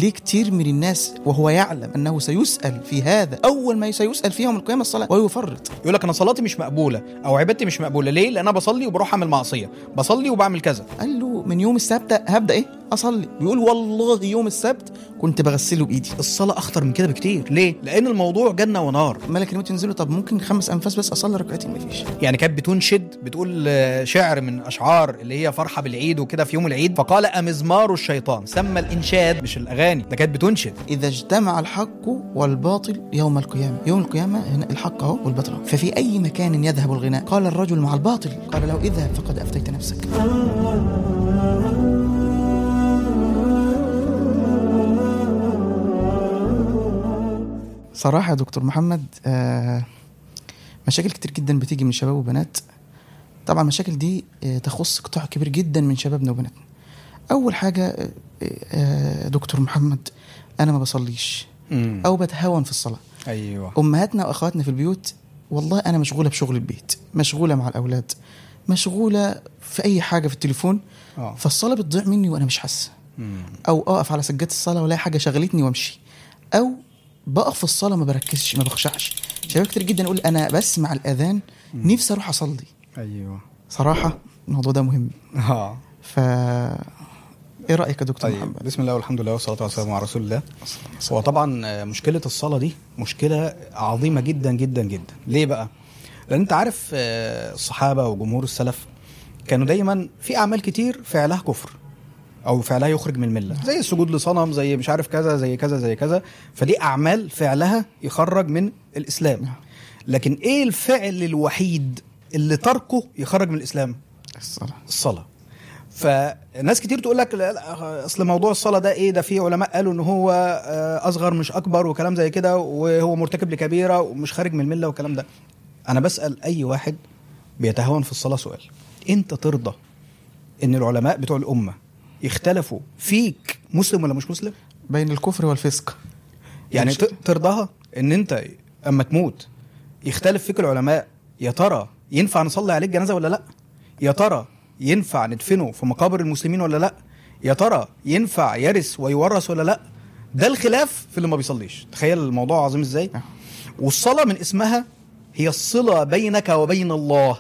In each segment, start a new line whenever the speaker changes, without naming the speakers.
ليه كتير من الناس وهو يعلم انه سيسال في هذا اول ما سيسال في يوم القيامه الصلاه ويفرط
يقول لك انا صلاتي مش مقبوله او عبادتي مش مقبوله ليه لان انا بصلي وبروح اعمل معصيه بصلي وبعمل كذا
قال له من يوم السبت هبدا ايه اصلي بيقول والله يوم السبت كنت بغسله بايدي
الصلاه اخطر من كده بكتير ليه لان الموضوع جنه ونار
ملك الموت ينزله طب ممكن خمس انفاس بس اصلي ركعتين مفيش
يعني كانت بتنشد بتقول آه، شعر من اشعار اللي هي فرحه بالعيد وكده في يوم العيد فقال امزمار الشيطان سمى الانشاد مش الاغاني ده كانت بتنشد
اذا اجتمع الحق والباطل يوم القيامه يوم القيامه هنا الحق اهو والباطل أهو. ففي اي مكان يذهب الغناء قال الرجل مع الباطل قال له اذهب فقد افتيت نفسك صراحة يا دكتور محمد آه، مشاكل كتير جدا بتيجي من شباب وبنات طبعا المشاكل دي آه، تخص قطاع كبير جدا من شبابنا وبناتنا أول حاجة آه، آه، دكتور محمد أنا ما بصليش أو بتهاون في الصلاة
ايوه
امهاتنا واخواتنا في البيوت والله انا مشغوله بشغل البيت مشغوله مع الاولاد مشغوله في اي حاجه في التليفون
اه
فالصلاه بتضيع مني وانا مش حاسه
مم.
او اقف على سجاده الصلاه والاقي حاجه شغلتني وامشي او بقف في الصلاه ما بركزش ما بخشعش شباب كتير جدا يقول انا بسمع الاذان نفسي اروح اصلي
ايوه
صراحه الموضوع ده مهم
اه
ف ايه رايك يا دكتور
طيب
محمد
بسم الله والحمد لله والصلاه والسلام على رسول الله هو طبعا آه، مشكله الصلاه دي مشكله عظيمه جدا جدا جدا ليه بقى لان انت عارف آه، الصحابه وجمهور السلف كانوا دايما في اعمال كتير فعلها كفر او فعلها يخرج من المله زي السجود لصنم زي مش عارف كذا زي كذا زي كذا فدي اعمال فعلها يخرج من الاسلام لكن ايه الفعل الوحيد اللي تركه يخرج من الاسلام
الصلاه
الصلاه فناس كتير تقول لك لا لا اصل موضوع الصلاه ده ايه ده في علماء قالوا ان هو آه، اصغر مش اكبر وكلام زي كده وهو مرتكب لكبيره ومش خارج من المله والكلام ده انا بسال اي واحد بيتهاون في الصلاه سؤال انت ترضى ان العلماء بتوع الامه يختلفوا فيك مسلم ولا مش مسلم
بين الكفر والفسق
يعني
مش-
ت- ترضاها ان انت اما تموت يختلف فيك العلماء يا ترى ينفع نصلي عليك جنازه ولا لا يا ترى ينفع ندفنه في مقابر المسلمين ولا لا يا ترى ينفع يرث ويورث ولا لا ده الخلاف في اللي ما بيصليش تخيل الموضوع عظيم ازاي
آه.
والصلاه من اسمها هي الصله بينك وبين الله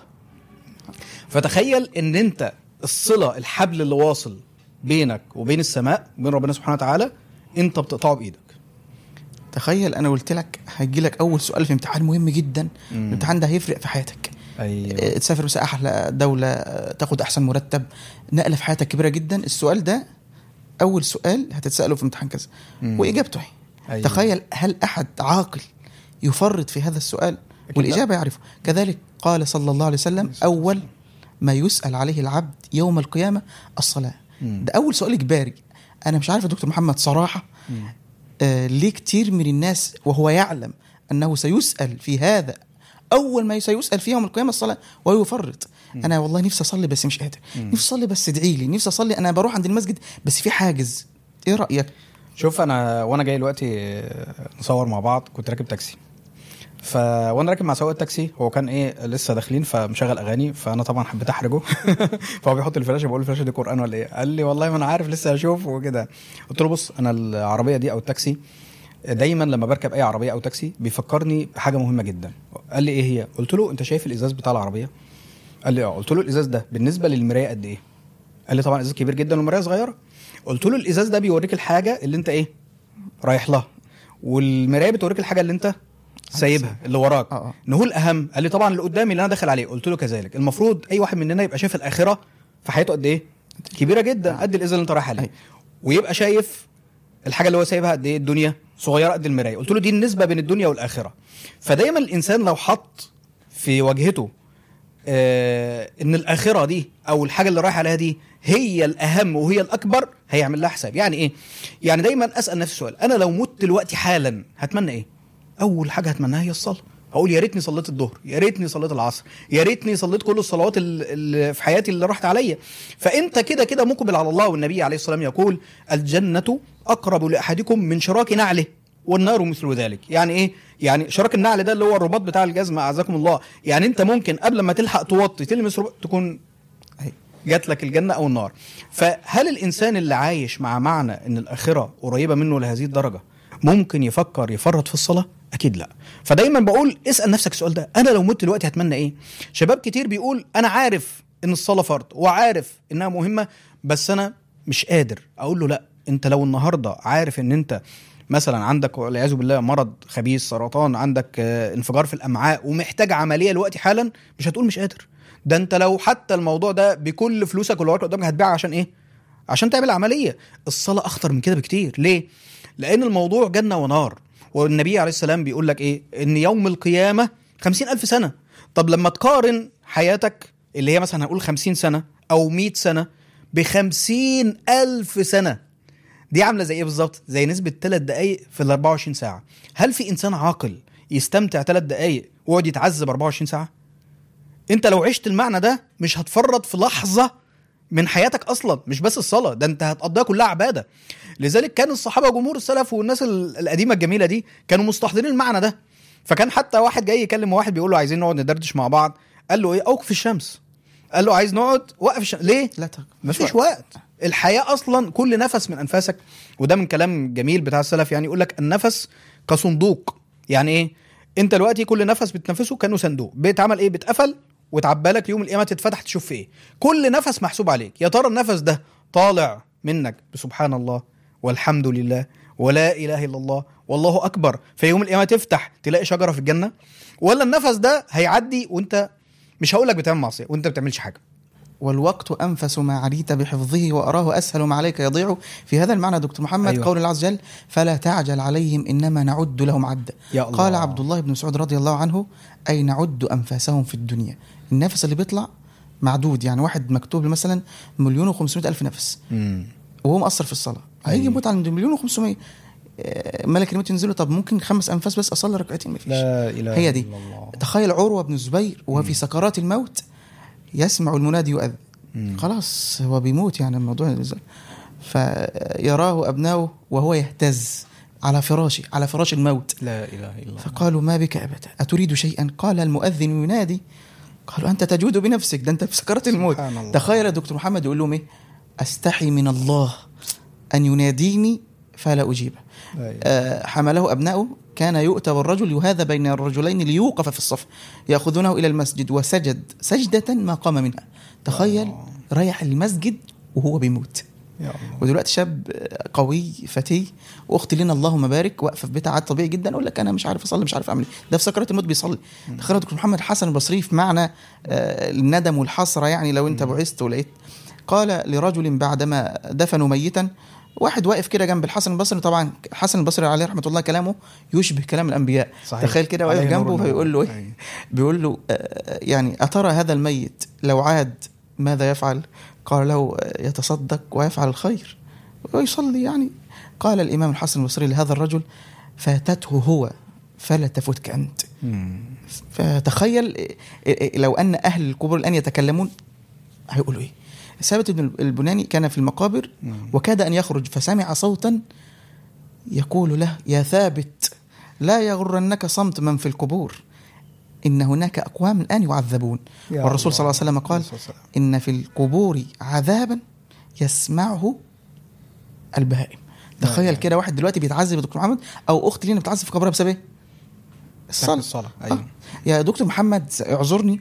فتخيل ان انت الصله الحبل اللي واصل بينك وبين السماء وبين ربنا سبحانه وتعالى انت بتقطعه بايدك
تخيل انا قلت لك هيجي لك اول سؤال في امتحان مهم جدا
مم.
الامتحان ده هيفرق في حياتك
ايوه
آه، تسافر مثلا احلى دوله آه، تاخد احسن مرتب نقله في حياتك كبيره جدا السؤال ده اول سؤال هتتساله في امتحان كذا
مم.
واجابته اهي
أيوة.
تخيل هل احد عاقل يفرط في هذا السؤال
أكيد
والاجابه يعرفه كذلك قال صلى الله عليه وسلم اول ما يسال عليه العبد يوم القيامه الصلاه
مم.
ده اول سؤال اجباري انا مش عارف يا دكتور محمد صراحه
مم.
آه، ليه كتير من الناس وهو يعلم انه سيسال في هذا اول ما سيسال في يوم القيامه الصلاه ويفرط انا والله نفسي اصلي بس مش قادر نفسي اصلي بس ادعي لي نفسي اصلي انا بروح عند المسجد بس في حاجز ايه رايك
شوف انا وانا جاي دلوقتي آه، نصور مع بعض كنت راكب تاكسي ف وانا راكب مع سواق التاكسي هو كان ايه لسه داخلين فمشغل اغاني فانا طبعا حبيت احرجه فهو بيحط الفلاشه بقول الفلاشه دي قران ولا ايه قال لي والله ما انا عارف لسه هشوف وكده قلت له بص انا العربيه دي او التاكسي دايما لما بركب اي عربيه او تاكسي بيفكرني بحاجه مهمه جدا قال لي ايه هي قلت له انت شايف الازاز بتاع العربيه قال لي اه قلت له الازاز ده بالنسبه للمرايه قد ايه قال لي طبعا ازاز كبير جدا والمرايه صغيره قلت له الازاز ده بيوريك الحاجه اللي انت ايه رايح لها والمرايه بتوريك الحاجه اللي انت سايبها اللي وراك
آه، آه.
ان هو الاهم قال لي طبعا اللي قدامي اللي انا داخل عليه قلت له كذلك المفروض اي واحد مننا يبقى شايف الاخره في حياته قد ايه كبيره جدا قد الازاز اللي انت رايح عليه
أيوة.
ويبقى شايف الحاجه اللي هو سايبها قد ايه الدنيا صغيره قد المرايه قلت له دي النسبه بين الدنيا والاخره فدايما الانسان لو حط في واجهته آه ان الاخره دي او الحاجه اللي رايح عليها دي هي الاهم وهي الاكبر هيعمل لها حساب يعني ايه يعني دايما اسال نفسي سؤال انا لو مت دلوقتي حالا هتمنى ايه اول حاجه هتمناها هي الصلاه اقول يا ريتني صليت الظهر يا ريتني صليت العصر يا ريتني صليت كل الصلوات ال- اللي في حياتي اللي راحت عليا فانت كده كده مقبل على الله والنبي عليه الصلاه والسلام يقول الجنه اقرب لاحدكم من شراك نعله والنار مثل ذلك يعني ايه يعني شراك النعل ده اللي هو الرباط بتاع الجزمه اعزكم الله يعني انت ممكن قبل ما تلحق توطي تلمس رباط تكون
أهي.
جات لك الجنه او النار فهل الانسان اللي عايش مع معنى ان الاخره قريبه منه لهذه الدرجه ممكن يفكر يفرط في الصلاه اكيد لا فدايما بقول اسال نفسك السؤال ده انا لو مت دلوقتي هتمنى ايه شباب كتير بيقول انا عارف ان الصلاه فرض وعارف انها مهمه بس انا مش قادر اقول له لا انت لو النهارده عارف ان انت مثلا عندك والعياذ بالله مرض خبيث سرطان عندك آه، انفجار في الامعاء ومحتاج عمليه دلوقتي حالا مش هتقول مش قادر ده انت لو حتى الموضوع ده بكل فلوسك واللي وراك قدامك هتبيعها عشان ايه عشان تعمل عمليه الصلاه اخطر من كده بكتير ليه لان الموضوع جنه ونار والنبي عليه السلام بيقول لك ايه ان يوم القيامه خمسين ألف سنه طب لما تقارن حياتك اللي هي مثلا هنقول خمسين سنه او مئة سنه بخمسين ألف سنه دي عامله زي ايه بالظبط زي نسبه 3 دقائق في ال 24 ساعه هل في انسان عاقل يستمتع 3 دقائق ويقعد يتعذب 24 ساعه انت لو عشت المعنى ده مش هتفرط في لحظه من حياتك اصلا مش بس الصلاه ده انت هتقضيها كلها عباده لذلك كان الصحابه وجمهور السلف والناس ال- القديمه الجميله دي كانوا مستحضرين المعنى ده فكان حتى واحد جاي يكلم واحد بيقول له عايزين نقعد ندردش مع بعض قال له ايه اوقف الشمس قال له عايز نقعد وقف الشمس ليه
لا تق...
مفيش وقت الحياه اصلا كل نفس من انفاسك وده من كلام جميل بتاع السلف يعني يقول لك النفس كصندوق يعني ايه انت دلوقتي كل نفس بتنفسه كانه صندوق بيتعمل ايه بيتقفل وتعبى لك يوم القيامه تتفتح تشوف في ايه كل نفس محسوب عليك يا ترى النفس ده طالع منك بسبحان الله والحمد لله ولا اله الا الله والله اكبر في يوم القيامه تفتح تلاقي شجره في الجنه ولا النفس ده هيعدي وانت مش هقول لك بتعمل معصيه وانت ما بتعملش حاجه
والوقت أنفس ما عليت بحفظه وأراه أسهل ما عليك يضيع في هذا المعنى دكتور محمد
أيوة.
أيوة. قول الله عز وجل فلا تعجل عليهم إنما نعد لهم عدا
يا الله.
قال عبد الله بن مسعود رضي الله عنه أي نعد أنفاسهم في الدنيا النفس اللي بيطلع معدود يعني واحد مكتوب له مثلا مليون وخمسمائة ألف نفس وهو مقصر في الصلاة هيجي
أيوة.
يموت عند مليون وخمسمائة ملك الموت ينزل له طب ممكن خمس أنفاس بس أصلي ركعتين ما فيش
لا اله
هي دي
إلا الله.
تخيل عروة بن الزبير وهو في سكرات الموت يسمع المنادي يؤذن
مم.
خلاص هو بيموت يعني الموضوع نزل فيراه أبناؤه وهو يهتز على فراشه على فراش الموت
لا اله الا الله
فقالوا ما بك أبدا أتريد شيئا قال المؤذن ينادي قالوا أنت تجود بنفسك ده أنت في سكرات الموت
سبحان الله.
تخيل يا دكتور محمد يقول لهم إيه أستحي من الله أن يناديني فلا أجيبه
لا إله.
آه، حمله أبناؤه كان يؤتى بالرجل يهذا بين الرجلين ليوقف في الصف يأخذونه إلى المسجد وسجد سجدة ما قام منها تخيل رايح المسجد وهو بيموت
يا الله
ودلوقتي شاب آه، قوي فتي واختي لنا اللهم بارك واقفه في بيتها عاد طبيعي جدا اقول لك انا مش عارف اصلي مش عارف اعمل ايه ده في سكرات الموت بيصلي تخيل دكتور محمد حسن البصري في معنى آه، الندم والحسره يعني لو انت بعثت ولقيت قال لرجل بعدما دفنوا ميتا واحد واقف كده جنب الحسن البصري طبعا الحسن البصري عليه رحمه الله كلامه يشبه كلام الانبياء
صحيح.
تخيل كده واقف
عليه نور
جنبه
النبوة.
فيقول له ايه
أيوة.
بيقول له آه، يعني أترى هذا الميت لو عاد ماذا يفعل قال له آه، يتصدق ويفعل الخير ويصلي يعني قال الإمام الحسن البصري لهذا الرجل فاتته هو فلا تفوتك أنت
مم.
فتخيل آه، آه، لو أن أهل القبور الآن يتكلمون هيقولوا إيه ثابت بن البناني كان في المقابر
مم.
وكاد أن يخرج فسمع صوتا يقول له يا ثابت لا يغرنك صمت من في القبور إن هناك أقوام الآن يعذبون
يا
والرسول صلى الله عليه وسلم قال
عليه الصلاة والسلام.
إن في القبور عذابا يسمعه البهائم تخيل
يعني.
كده واحد دلوقتي بيتعذب يا دكتور محمد أو أخت لينا بتعذب في قبرها بسبب إيه؟ الصلاة
الصلاة، أيوة.
آه. يا دكتور محمد اعذرني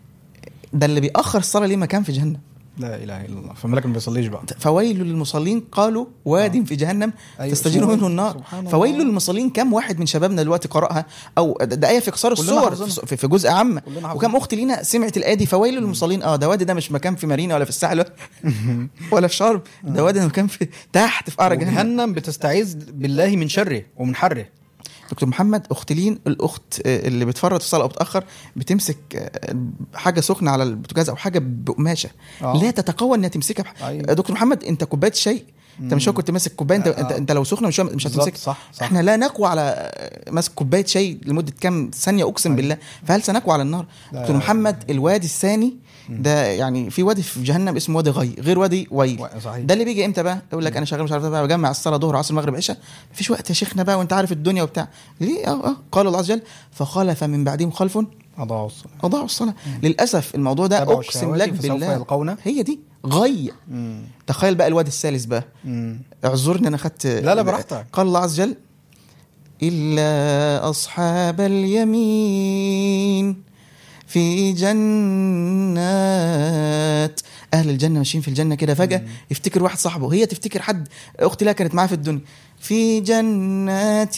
ده اللي بيأخر الصلاة ليه مكان في جهنم
لا اله الا الله فمالك ما بيصليش بقى
فويل للمصلين قالوا واد في جهنم
أيوة،
تستجير
سبحان
منه
الله،
النار
سبحان الله.
فويل للمصلين كم واحد من شبابنا دلوقتي قرأها او ده- ده آية في قصار
كلنا
الصور
حافظينها.
في- في جزء عام
كلنا حافظينها.
وكم اخت لينا سمعت الآية دي فويل للمصلين اه ده وادي ده مش مكان في مارينا ولا في الساحل ولا في شرم ده وادي ده مكان في تحت في قعر جهنم
جهنم بتستعيذ بالله من شره ومن حره
دكتور محمد اختلين الاخت آه، اللي بتفرط في الصلاه او بتاخر بتمسك آه، حاجه سخنه على البوتاجاز او حاجه بقماشه
آه.
لا تتقوى انها تمسكها بح...
أيوة.
آه، دكتور محمد انت كوبايه شاي انت مش هو كنت ماسك كوبايه انت,
آه.
انت انت لو سخنه مش مش
بالظبط،
هتمسك
صح، صح.
احنا لا نقوى على آه، ماسك كوبايه شاي لمده كام ثانيه اقسم بالله فهل سنقوى على النار
لا.
دكتور محمد الوادي الثاني ده يعني في وادي في جهنم اسمه وادي غي غير وادي ويل
و- صحيح.
ده اللي بيجي امتى بقى يقول لك انا شغال مش عارف إيه بقى بجمع الصلاه ظهر عصر المغرب عشاء مفيش وقت يا شيخنا بقى وانت عارف الدنيا وبتاع ليه اه اه قال الله عز وجل فخلف من بعدهم خلف
اضاعوا الصلاة
اضاعوا الصلاه للاسف الموضوع ده
تبعوا
اقسم
الشهوات
لك
فسوف
بالله
يلقون
هي دي غي
مم.
تخيل بقى الواد الثالث بقى
مم.
اعذرني انا خدت
لا، لا، براحتك.
قال الله عز وجل إلا أصحاب اليمين في جنات أهل الجنة ماشيين في الجنة كده فجأة يفتكر واحد صاحبه هي تفتكر حد أختي لها كانت معاه في الدنيا في جنات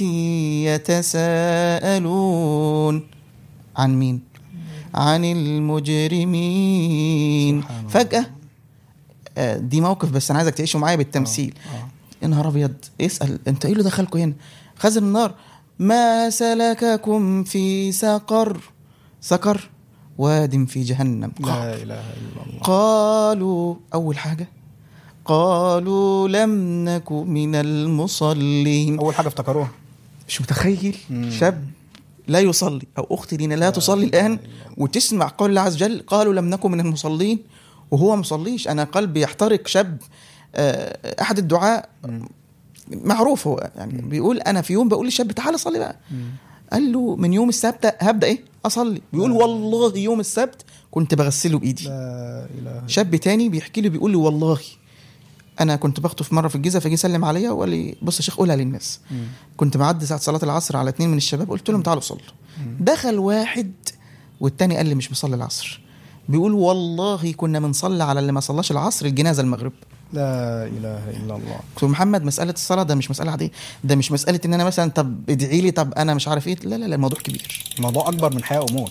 يتساءلون عن مين؟ عن المجرمين
سبحان الله.
فجأة آه، دي موقف بس انا عايزك تعيشه معايا بالتمثيل
آه.
يا نهار ابيض اسال انت ايه اللي دخلكم هنا خزن النار ما سلككم في سقر سقر واد في جهنم
لا اله الا الله
قالوا اول حاجه قالوا لم نك من المصلين
اول حاجه افتكروها
مش متخيل
مم.
شاب لا يصلي او اخت لينا لا تصلي الان وتسمع قول الله عز وجل قالوا لم نكن من المصلين وهو مصليش انا قلبي يحترق شاب آه، احد الدعاء معروف هو يعني بيقول انا في يوم بقول للشاب تعالى صلي بقى قال له من يوم السبت هبدا ايه اصلي بيقول والله يوم السبت كنت بغسله بايدي
لا اله
شاب تاني بيحكي لي بيقول لي والله انا كنت بخطب مره في الجيزه فجي سلم عليا وقال لي بص يا شيخ قولها للناس
مم.
كنت معدي ساعه صلاه العصر على اتنين من الشباب قلت لهم تعالوا صلوا دخل واحد والتاني قال لي مش مصلي العصر بيقول والله كنا بنصلي على اللي ما صلاش العصر الجنازه المغرب
لا اله الا الله
قلت له محمد مساله الصلاه ده مش مساله عاديه ده مش مساله ان انا مثلا طب ادعي لي طب انا مش عارف ايه لا لا لا الموضوع كبير
الموضوع اكبر من حياه وموت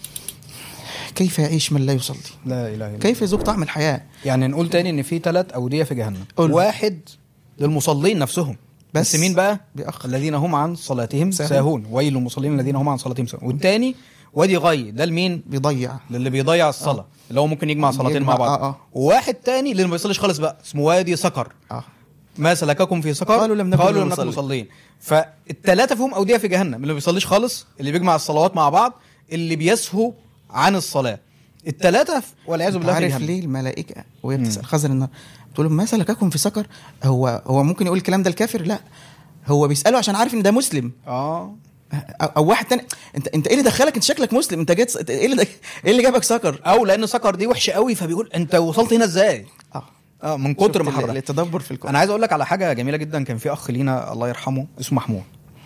كيف يعيش من لا يصلي
لا اله الا الله
كيف يذوق طعم الحياه
يعني نقول تاني ان في ثلاث اوديه في جهنم
قول.
واحد للمصلين نفسهم
بس
بس مين بقى
بأخ.
الذين هم عن صلاتهم
ساهون.
ساهون ويل للمصلين الذين هم عن صلاتهم ساهون والتاني وادي غي ده لمين
بيضيع
للي بيضيع الصلاه اللي هو ممكن يجمع صلاتين
يجمع-
مع بعض
آه، آه.
وواحد تاني اللي ما بيصليش خالص بقى اسمه وادي سكر
اه
ما سلككم في سقر
قالوا لم نكن
قالوا
من
لم نكن
المصلين.
مصلين فالثلاثه فيهم اوديه في جهنم اللي ما بيصليش خالص اللي بيجمع الصلوات مع بعض اللي بيسهو عن الصلاه الثلاثه والعياذ
انت
بالله في
عارف
جهنم
ليه الملائكه وهي بتسال خزن النار بتقول لهم ما سلككم في سقر هو هو ممكن يقول الكلام ده الكافر لا هو بيساله عشان عارف ان ده مسلم
اه
او, أو واحد تاني انت انت ايه اللي دخلك انت شكلك مسلم انت جيت ايه اللي ايه اللي جابك سكر
او لان سكر دي وحشه قوي فبيقول انت وصلت هنا ازاي
اه
اه من كتر ما
شفت ال-
حرك
التدبر في الكون
انا عايز اقول لك على حاجه جميله جدا كان في اخ لينا الله يرحمه اسمه محمود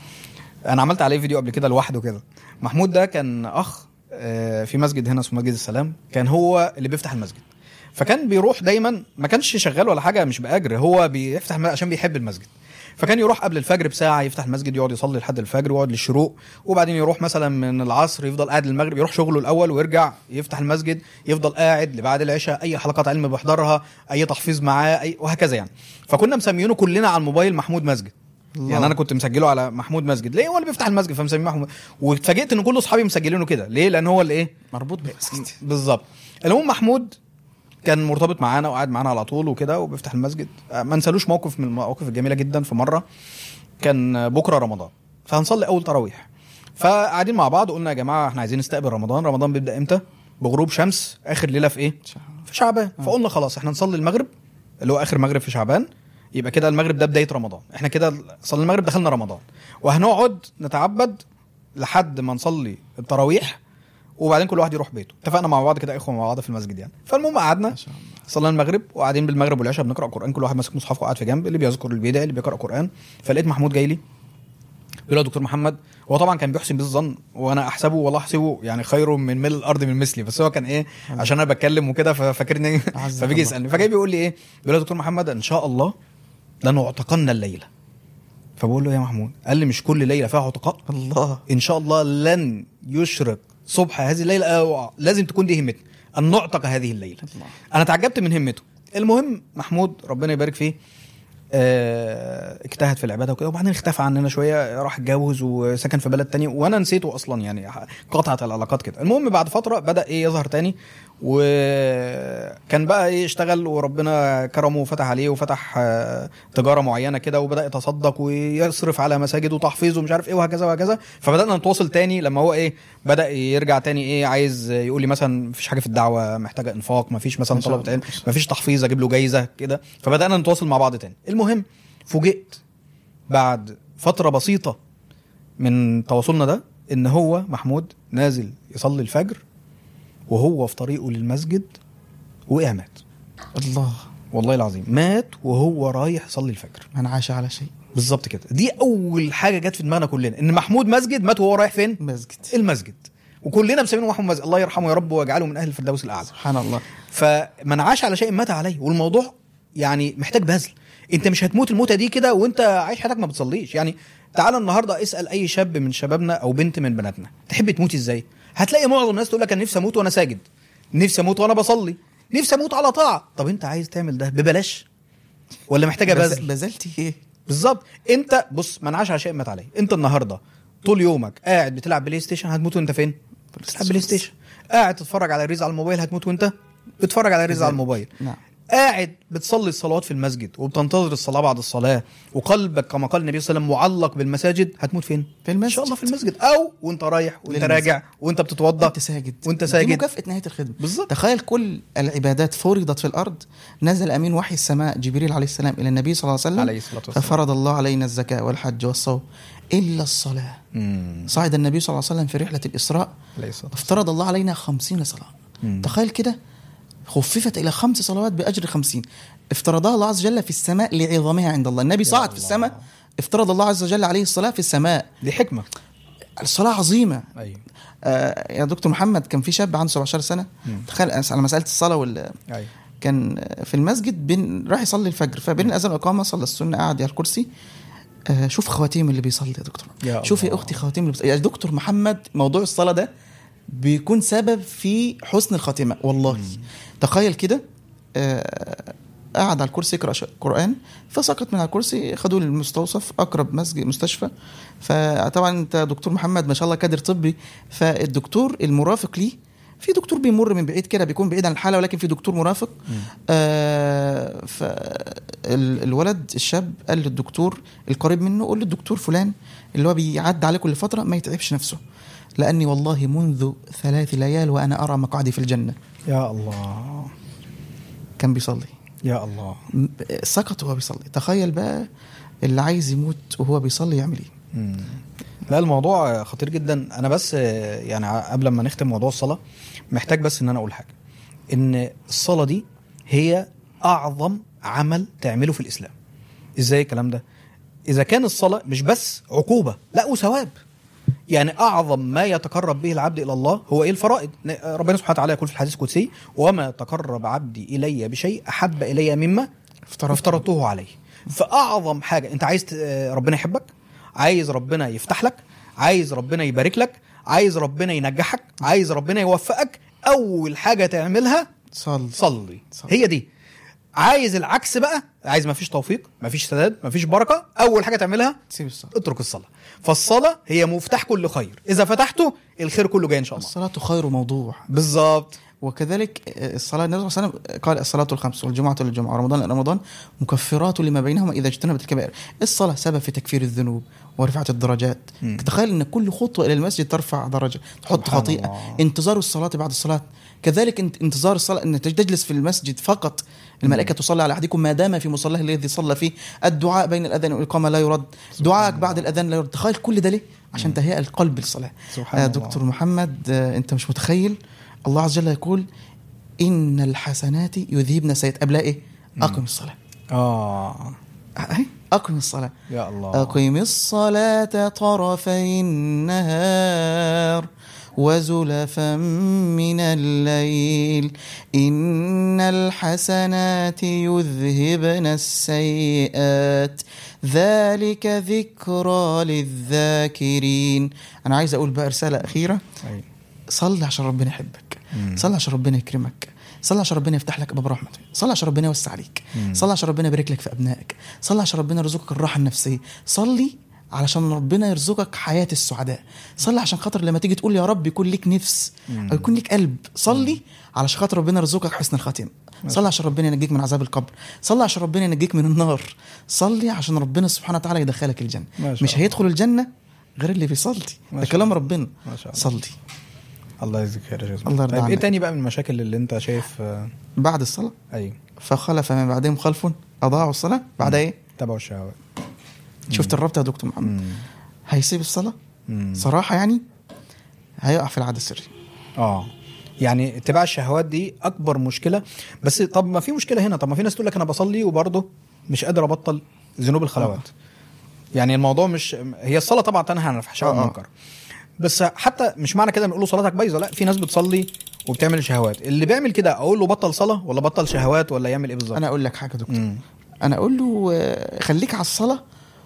انا عملت عليه فيديو قبل كده لوحده كده محمود ده كان اخ آه، في مسجد هنا اسمه مسجد السلام كان هو اللي بيفتح المسجد فكان بيروح دايما ما كانش شغال ولا حاجه مش باجر هو بيفتح الم- عشان بيحب المسجد فكان يروح قبل الفجر بساعه يفتح المسجد يقعد يصلي لحد الفجر ويقعد للشروق وبعدين يروح مثلا من العصر يفضل قاعد للمغرب يروح شغله الاول ويرجع يفتح المسجد يفضل قاعد لبعد العشاء اي حلقات علم بيحضرها اي تحفيظ معاه اي وهكذا يعني فكنا مسمينه كلنا على الموبايل محمود مسجد
الله.
يعني انا كنت مسجله على محمود مسجد ليه هو اللي بيفتح المسجد فمسميه محمود واتفاجئت ان كل اصحابي مسجلينه كده ليه لان هو اللي ايه
مربوط بالمسجد
بالظبط المهم محمود كان مرتبط معانا وقاعد معانا على طول وكده وبيفتح المسجد آه، ما نسالوش موقف من المواقف الجميله جدا في مره كان بكره رمضان فهنصلي اول تراويح فقاعدين مع بعض قلنا يا جماعه احنا عايزين نستقبل رمضان رمضان بيبدا امتى بغروب شمس اخر ليله في ايه في شعبان فقلنا خلاص احنا نصلي المغرب اللي هو اخر مغرب في شعبان يبقى كده المغرب ده بدايه رمضان احنا كده صلي المغرب دخلنا رمضان وهنقعد نتعبد لحد ما نصلي التراويح وبعدين كل واحد يروح بيته اتفقنا مع بعض كده اخوه مع بعض في المسجد يعني فالمهم قعدنا
ما شاء الله
صلينا المغرب وقاعدين بالمغرب والعشاء بنقرا قران كل واحد ماسك مصحفه وقاعد في جنب اللي بيذكر اللي بيدعي اللي بيقرا قران فلقيت محمود جاي لي بيقول له يا دكتور محمد هو طبعا كان بيحسن بيه الظن وانا احسبه والله احسبه يعني خير من ملء الارض من مثلي بس هو كان ايه عشان انا بتكلم وكده ففاكرني
أعزك
فبيجي
الله.
يسالني فجاي بيقول لي ايه بيقول لي يا دكتور محمد ان شاء الله لنعتقن الليله فبقول له يا محمود قال لي مش كل ليله فيها عتقاء
الله
ان شاء الله لن يشرق صبح هذه الليله أو لازم تكون دي همتنا ان نعتق هذه الليله
الله.
انا تعجبت من همته المهم محمود ربنا يبارك فيه آه، اجتهد في العباده وكده وبعدين اختفى عننا شويه راح اتجوز وسكن في بلد تاني وانا نسيته اصلا يعني قطعت العلاقات كده المهم بعد فتره بدا ايه يظهر تاني وكان بقى ايه اشتغل وربنا كرمه وفتح عليه وفتح آه، تجاره معينه كده وبدا يتصدق ويصرف على مساجد وتحفيظ ومش عارف ايه وهكذا وهكذا فبدانا نتواصل تاني لما هو ايه بدا يرجع تاني ايه عايز يقول لي مثلا مفيش حاجه في الدعوه محتاجه انفاق مفيش مثلا
ما شاء
طلبه
الله.
علم مفيش تحفيظ اجيب له جايزه كده فبدانا نتواصل مع بعض تاني المهم فوجئت بعد فتره بسيطه من تواصلنا ده ان هو محمود نازل يصلي الفجر وهو في طريقه للمسجد وقع مات
الله
والله العظيم مات وهو رايح يصلي الفجر
من عاش على شيء
بالظبط كده دي اول حاجه جت في دماغنا كلنا ان محمود مسجد مات وهو رايح فين
مسجد
المسجد وكلنا مسمينه محمود مسجد الله يرحمه يا رب ويجعله من اهل الفردوس الاعلى
سبحان الله
فمن عاش على شيء مات عليه والموضوع يعني محتاج بذل انت مش هتموت الموتة دي كده وانت عايش حياتك ما بتصليش يعني تعال النهارده اسال اي شاب من شبابنا او بنت من بناتنا تحب تموت ازاي هتلاقي معظم الناس تقول لك انا نفسي اموت وانا ساجد نفسي اموت وانا بصلي نفسي اموت على طاعه طب انت عايز تعمل ده ببلاش ولا محتاجه
بز-
بذل
بذلتي ايه
بالظبط انت بص من عاش على شيء مات عليه انت النهارده طول يومك قاعد بتلعب بلاي ستيشن هتموت وانت فين بتلعب بلاي ستيشن قاعد تتفرج على ريز على الموبايل هتموت وانت بتتفرج على ريز على الموبايل
نعم
قاعد بتصلي الصلوات في المسجد وبتنتظر الصلاه بعد الصلاه وقلبك كما قال النبي صلى الله عليه وسلم معلق بالمساجد هتموت فين؟
في المسجد.
ان شاء الله في المسجد او وانت رايح وانت
للمسجد.
راجع وانت بتتوضا
وانت ساجد
وانت
دي
ساجد
مكافأة نهاية الخدمة
بالظبط.
تخيل كل العبادات فرضت في الأرض نزل أمين وحي السماء جبريل عليه السلام إلى النبي صلى الله عليه وسلم
عليه الصلاة والسلام.
ففرض الله علينا الزكاة والحج والصوم إلا الصلاة
مم.
صعد النبي صلى الله عليه وسلم في رحلة الإسراء
عليه الصلاة
افترض الله علينا خمسين صلاة
مم.
تخيل كده خففت إلى خمس صلوات بأجر خمسين افترضها الله عز وجل في السماء لعظمها عند الله النبي صعد في
الله.
السماء افترض الله عز وجل عليه الصلاة في السماء
دي حكمه
الصلاة عظيمة
ايوه
آه يا دكتور محمد كان في شاب عنده 17 سنة
مم.
تخيل على مسألة الصلاة وال
ايوه
كان في المسجد بين راح يصلي الفجر فبين الاذان والاقامه صلى السنه قعد على الكرسي آه شوف خواتيم اللي بيصلي يا دكتور
يا
شوف يا
الله.
اختي خواتيم اللي بيصلي. يا دكتور محمد موضوع الصلاه ده بيكون سبب في حسن الخاتمه والله تخيل كده آه قعد على الكرسي يقرا ش- قران فسقط من على الكرسي خدوه للمستوصف اقرب مسجد مستشفى فطبعا انت دكتور محمد ما شاء الله كادر طبي فالدكتور المرافق ليه في دكتور بيمر من بعيد كده بيكون بعيد عن الحاله ولكن في دكتور مرافق آه فالولد الشاب قال للدكتور القريب منه قول للدكتور فلان اللي هو بيعدي عليه كل فتره ما يتعبش نفسه لاني والله منذ ثلاث ليال وانا ارى مقعدي في الجنه
يا الله
كان بيصلي
يا الله
م- سقط وهو بيصلي تخيل بقى اللي عايز يموت وهو بيصلي يعمل ايه
مم. لا الموضوع خطير جدا انا بس آه، يعني ع- قبل ما نختم موضوع الصلاه محتاج بس ان انا اقول حاجه ان الصلاه دي هي اعظم عمل تعمله في الاسلام ازاي الكلام ده اذا كان الصلاه مش بس عقوبه لا وثواب يعني اعظم ما يتقرب به العبد الى الله هو ايه الفرائض ن- ربنا سبحانه وتعالى يقول في الحديث القدسي وما تقرب عبدي الي بشيء احب الي مما
افترضت.
افترضته عليه فاعظم حاجه انت عايز ت- ربنا يحبك عايز ربنا يفتح لك عايز ربنا يبارك لك عايز ربنا ينجحك عايز ربنا يوفقك اول حاجه تعملها
صلي
صلي
صلي.
هي دي عايز العكس بقى عايز مفيش توفيق مفيش سداد مفيش بركه اول حاجه تعملها
سيب الصلاه
اترك الصلاه فالصلاه هي مفتاح كل خير اذا فتحته الخير كله جاي ان شاء الله
الصلاه خير موضوع
بالظبط
وكذلك الصلاة النبي صلى الله عليه وسلم قال الصلاة الخمس والجمعة للجمعة ورمضان إلى رمضان مكفرات لما بينهما إذا اجتنبت الكبائر الصلاة سبب في تكفير الذنوب ورفعة الدرجات
مم.
تخيل أن كل خطوة إلى المسجد ترفع درجة تحط
سبحان
خطيئة
الله.
انتظار الصلاة بعد الصلاة كذلك انت- انتظار الصلاة أن تجلس في المسجد فقط الملائكة تصلي على أحدكم ما دام في مصلاه الذي صلى فيه الدعاء بين الأذان والإقامة لا يرد دعائك بعد الأذان لا يرد تخيل كل ده ليه عشان تهيئ القلب للصلاة
سبحان
آه
الله.
دكتور محمد آه أنت مش متخيل الله عز وجل يقول إن الحسنات يذهبن السيئات قبلها إيه؟ أقم الصلاة
اه
أهي أقم الصلاة
يا الله
أقم الصلاة طرفي النهار وزلفا من الليل إن الحسنات يذهبن السيئات ذلك ذكرى للذاكرين أنا عايز أقول بقى رسالة أخيرة
أيوة.
صلي عشان ربنا يحبك
مم.
صلي عشان ربنا يكرمك صلي عشان ربنا يفتح لك ابواب رحمته صلي عشان ربنا يوسع عليك
مم.
صلي عشان ربنا يبارك لك في ابنائك صلي عشان ربنا يرزقك الراحه النفسيه صلي علشان ربنا يرزقك حياه السعداء صلي عشان خاطر لما تيجي تقول يا رب يكون لك نفس
مم.
او يكون لك قلب صلي علشان خاطر ربنا يرزقك حسن الخاتمه صلي عشان ربنا ينجيك من عذاب القبر صلي عشان ربنا ينجيك من النار صلي عشان ربنا سبحانه وتعالى يدخلك الجنه
ما شاء
مش
الله.
هيدخل الجنه غير اللي بيصلي
ما
ده
شاء
كلام
الله.
ربنا
ما شاء الله.
صلي
الله يجزيك خير يا جزمة
الله يرضى
طيب ايه
عنك.
تاني بقى من المشاكل اللي انت شايف آه،
بعد الصلاه
ايوه
فخلف من بعدهم خلف اضاعوا الصلاه بعد ايه
تبعوا الشهوات
شفت الربط يا دكتور محمد
مم.
هيسيب الصلاه
مم.
صراحه يعني هيقع في العاده السريه
اه يعني اتباع الشهوات دي اكبر مشكله بس طب ما في مشكله هنا طب ما في ناس تقول لك انا بصلي وبرضه مش قادر ابطل ذنوب الخلوات يعني الموضوع مش هي الصلاه طبعا تنهى عن الفحشاء
آه، آه.
والمنكر بس حتى مش معنى كده نقول له صلاتك بايظه لا في ناس بتصلي وبتعمل شهوات اللي بيعمل كده اقول له بطل صلاه ولا بطل شهوات ولا يعمل ايه بالظبط
انا اقول لك حاجه يا دكتور
مم.
انا اقول له آه، خليك على الصلاه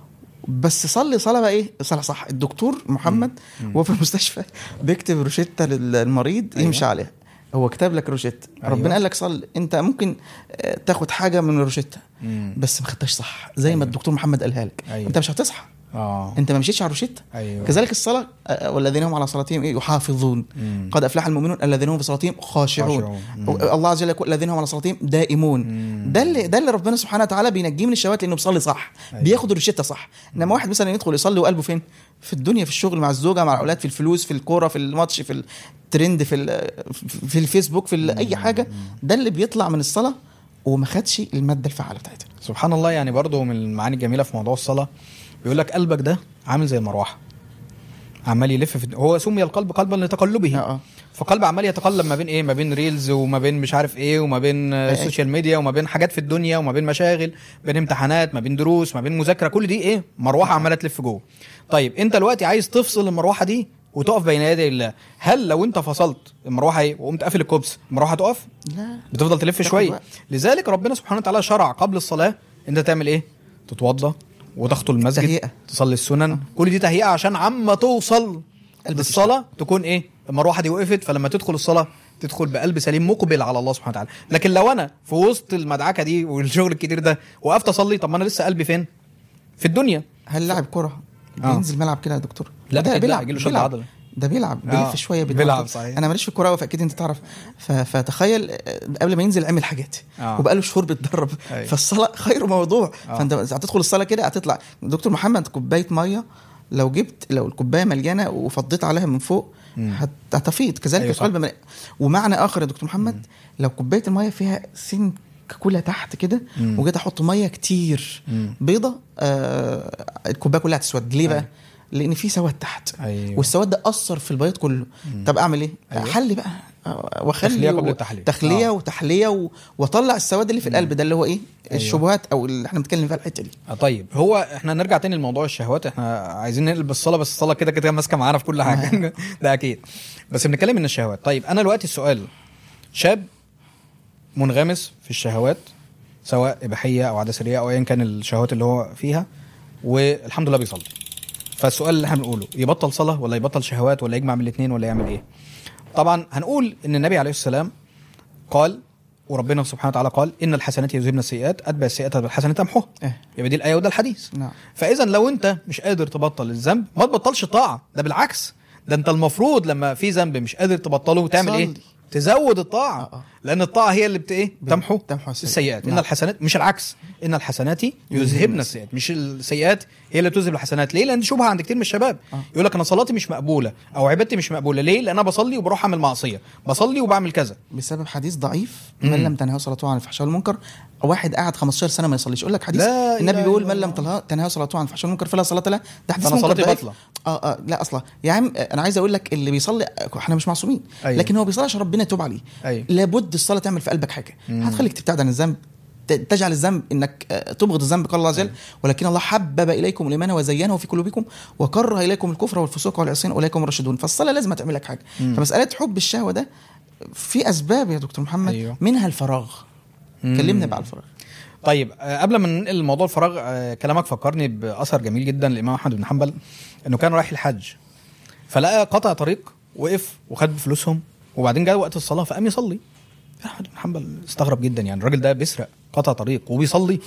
بس صلي صلاه بقى ايه صلاه صح الدكتور محمد وهو في المستشفى بيكتب روشته للمريض
أيوة.
يمشي عليها هو كتب لك روشته
أيوة.
ربنا قال لك صلي انت ممكن آه، تاخد حاجه من الروشته
مم.
بس ما خدتهاش صح زي
أيوة.
ما الدكتور محمد قالها لك
أيوة.
انت مش هتصحى
اه
انت ما مشيتش على الروشته
ايوه
كذلك الصلاه آه، والذين هم على صلاتهم إيه؟ يحافظون
مم.
قد افلح المؤمنون الذين هم في صلاتهم خاشعون
خاشعون. مم.
الله عز وجل يقول الذين هم على صلاتهم دائمون
مم.
ده اللي ده اللي ربنا سبحانه وتعالى بينجيه من الشهوات لانه بيصلي صح
أيوة.
بياخد الروشته صح انما واحد مثلا يدخل يصلي وقلبه فين في الدنيا في الشغل مع الزوجه مع الاولاد في الفلوس في الكوره في الماتش في الترند في ال- في الفيسبوك في ال- اي حاجه ده اللي بيطلع من الصلاه وما خدش الماده الفعاله بتاعتها
سبحان الله يعني برضه من المعاني الجميله في موضوع الصلاه بيقول لك قلبك ده عامل زي المروحه عمال يلف في هو سمي القلب قلبا لتقلبه
اه
فقلب عمال يتقلب ما بين ايه ما بين ريلز وما بين مش عارف ايه وما بين آه،
أي.
السوشيال ميديا وما بين حاجات في الدنيا وما بين مشاغل بين امتحانات ما بين دروس ما بين مذاكره كل دي ايه مروحه عماله تلف جوه طيب انت دلوقتي عايز تفصل المروحه دي وتقف بين يدي الله هل لو انت فصلت المروحه ايه وقمت قافل الكوبس المروحه تقف
لا
بتفضل تلف
تاخد
شويه
وقت.
لذلك ربنا سبحانه وتعالى شرع قبل الصلاه انت تعمل ايه تتوضى وتخطو المسجد
تهيئة.
تصلي السنن كل دي تهيئه عشان عما توصل
قلبك
للصلاه تكون ايه المروحه دي وقفت فلما تدخل الصلاه تدخل بقلب سليم مقبل على الله سبحانه وتعالى لكن لو انا في وسط المدعكه دي والشغل الكتير ده وقفت اصلي طب ما انا لسه قلبي فين في الدنيا
هل لاعب كره
آه.
بينزل ملعب كده يا دكتور
لا،
ده
أكيد لا،
بيلعب
يجيله شد
بيلعب.
عضلي.
ده بيلعب
آه،
بيلف شويه
بيلعب،
بيتنطط.
صحيح.
انا ماليش في الكوره فاكيد انت تعرف ف... فتخيل آه، قبل ما ينزل عمل حاجات
آه.
وبقاله شهور بيتدرب
أيوة.
فالصلاه خير موضوع
آه.
فانت هتدخل الصلاه كده هتطلع دكتور محمد كوبايه ميه لو جبت لو الكوبايه مليانه وفضيت عليها من فوق
مم.
هت- هتفيض كذلك
أيوة
أيوة القلب مليان. ومعنى اخر يا دكتور محمد لو كوبايه الميه فيها سن كولا تحت كده
مم.
وجيت احط ميه كتير
مم.
بيضه آه الكوبايه كلها هتسود ليه بقى؟
أيوة.
لان في سواد تحت
أيوة.
والسواد ده اثر في البياض كله طب اعمل ايه؟
أيوة.
حل بقى آه، واخلي
تخلية قبل
و-
التحلية.
تخليه
آه.
وتحليه و... واطلع السواد اللي في القلب ده اللي هو ايه؟
أيوة.
الشبهات او اللي احنا بنتكلم فيها الحته دي
آه، طيب هو احنا نرجع تاني لموضوع الشهوات احنا عايزين نقلب الصلاه بس الصلاه كده كده ماسكه معانا في كل حاجه ده اكيد بس بنتكلم من الشهوات طيب انا دلوقتي السؤال شاب منغمس في الشهوات سواء اباحيه او عاده سريه او ايا كان الشهوات اللي هو فيها والحمد لله بيصلي فالسؤال اللي احنا بنقوله يبطل صلاه ولا يبطل شهوات ولا يجمع من الاثنين ولا يعمل ايه طبعا هنقول ان النبي عليه السلام قال وربنا سبحانه وتعالى قال ان الحسنات يذهبن السيئات اتبع السيئات بالحسنه تمحوها
اه
يبقى دي الايه وده الحديث
نعم
فاذا لو انت مش قادر تبطل الذنب ما تبطلش طاعه ده بالعكس ده انت المفروض لما في ذنب مش قادر تبطله تعمل ايه
صلي.
تزود الطاعه
آه، آه.
لان الطاعه هي اللي بت ايه تمحو
تمحو السيئات.
السيئات ان
نعم.
الحسنات مش العكس ان الحسنات يذهبن السيئات مش السيئات هي اللي تذهب الحسنات ليه لان دي شبهه عند كتير من الشباب
آه.
يقول لك انا صلاتي مش مقبوله او عبادتي مش مقبوله ليه لان انا بصلي وبروح اعمل معصيه بصلي وبعمل كذا
بسبب حديث ضعيف
مم.
من لم تنهى صلاته عن الفحشاء والمنكر واحد قاعد 15 سنه ما يصليش يقول لك حديث
لا
النبي
إله
بيقول
إلا
من لم
الله.
تنهى- تنهى صلاته عن الفحشاء والمنكر فلا صلاه له ده حديث
فأنا
منكر
صلاتي
ضعيف.
باطلة.
اه اه لا اصلا يا عم آه، انا عايز اقول لك اللي بيصلي آه، احنا مش معصومين
أيوة.
لكن هو بيصلي عشان ربنا يتوب عليه
أيوة.
لابد الصلاه تعمل في قلبك حاجه
مم.
هتخليك تبتعد عن الذنب ت- تجعل الذنب انك آه، تبغض الذنب قال الله عز وجل ولكن الله حبب اليكم الايمان وزينه في قلوبكم وكره اليكم الكفر والفسوق والعصيان اولئك هم الراشدون فالصلاه لازم تعمل لك حاجه
مم.
فمساله حب الشهوه ده في اسباب يا دكتور محمد
أيوة.
منها الفراغ
مم.
كلمنا بقى على الفراغ
طيب آه، قبل ما ننقل لموضوع الفراغ آه، كلامك فكرني باثر جميل جدا للامام احمد بن حنبل انه كان رايح الحج فلقى قطع طريق وقف وخد فلوسهم وبعدين جاء وقت الصلاه فقام يصلي احمد بن حنبل استغرب جدا يعني الراجل ده بيسرق قطع طريق وبيصلي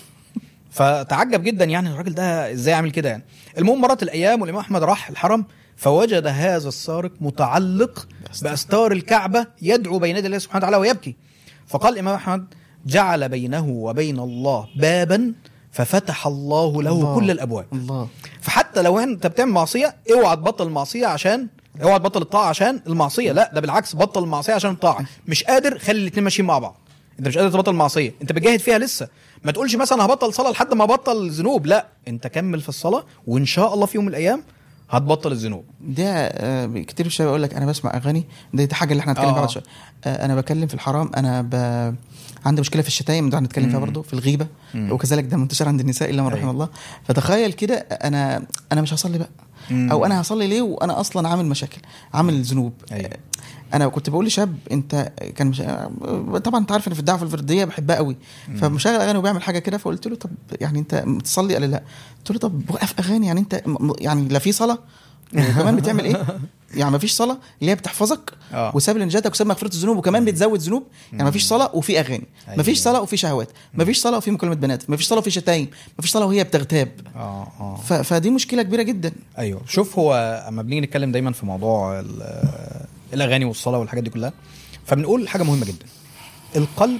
فتعجب جدا يعني الراجل ده ازاي عامل كده يعني المهم مرت الايام والامام احمد راح الحرم فوجد هذا السارق متعلق باستار الكعبه يدعو بين يدي الله سبحانه وتعالى ويبكي فقال الامام احمد جعل بينه وبين الله بابا ففتح الله له
الله.
كل الابواب
الله
فحتى لو انت بتعمل معصيه اوعى تبطل المعصيه عشان اوعى تبطل الطاعه عشان المعصيه لا ده بالعكس بطل المعصيه عشان الطاعه مش قادر خلي الاثنين ماشيين مع بعض انت مش قادر تبطل المعصيه انت بتجاهد فيها لسه ما تقولش مثلا هبطل صلاه لحد ما ابطل ذنوب لا انت كمل في الصلاه وان شاء الله في يوم من الايام هتبطل الذنوب
ده آه، كتير شباب يقول لك انا بسمع اغاني دي, دي حاجه اللي احنا هنتكلم
آه.
فيها بعد شويه آه، انا بكلم في الحرام انا ب... عندي مشكله في الشتايم ده هنتكلم فيها
مم.
برضه في الغيبه
مم.
وكذلك ده منتشر عند النساء الا من رحم
أيوة.
الله فتخيل كده انا انا مش هصلي بقى
مم.
او انا هصلي ليه وانا اصلا عامل مشاكل عامل ذنوب
أيوة.
انا كنت بقول لشاب انت كان مش... طبعا انت عارف ان في الدعوه الفرديه بحبها قوي فمشغل اغاني وبيعمل حاجه كده فقلت له طب يعني انت تصلي قال لي لا قلت له طب وقف اغاني يعني انت م- يعني لا في صلاه وكمان بتعمل ايه؟ يعني ما فيش صلاه اللي هي بتحفظك
آه.
وساب لنجاتك وساب مغفره الذنوب وكمان بتزود ذنوب يعني ما فيش صلاه وفي اغاني ما فيش
أيوة.
صلاه وفي شهوات ما فيش صلاه وفي مكالمه بنات ما فيش صلاه وفي شتايم ما فيش صلاه وهي بتغتاب
اه اه
ف... فدي مشكله كبيره جدا
ايوه شوف هو اما بنيجي نتكلم دايما في موضوع ال- الاغاني والصلاه والحاجات دي كلها فبنقول حاجه مهمه جدا القلب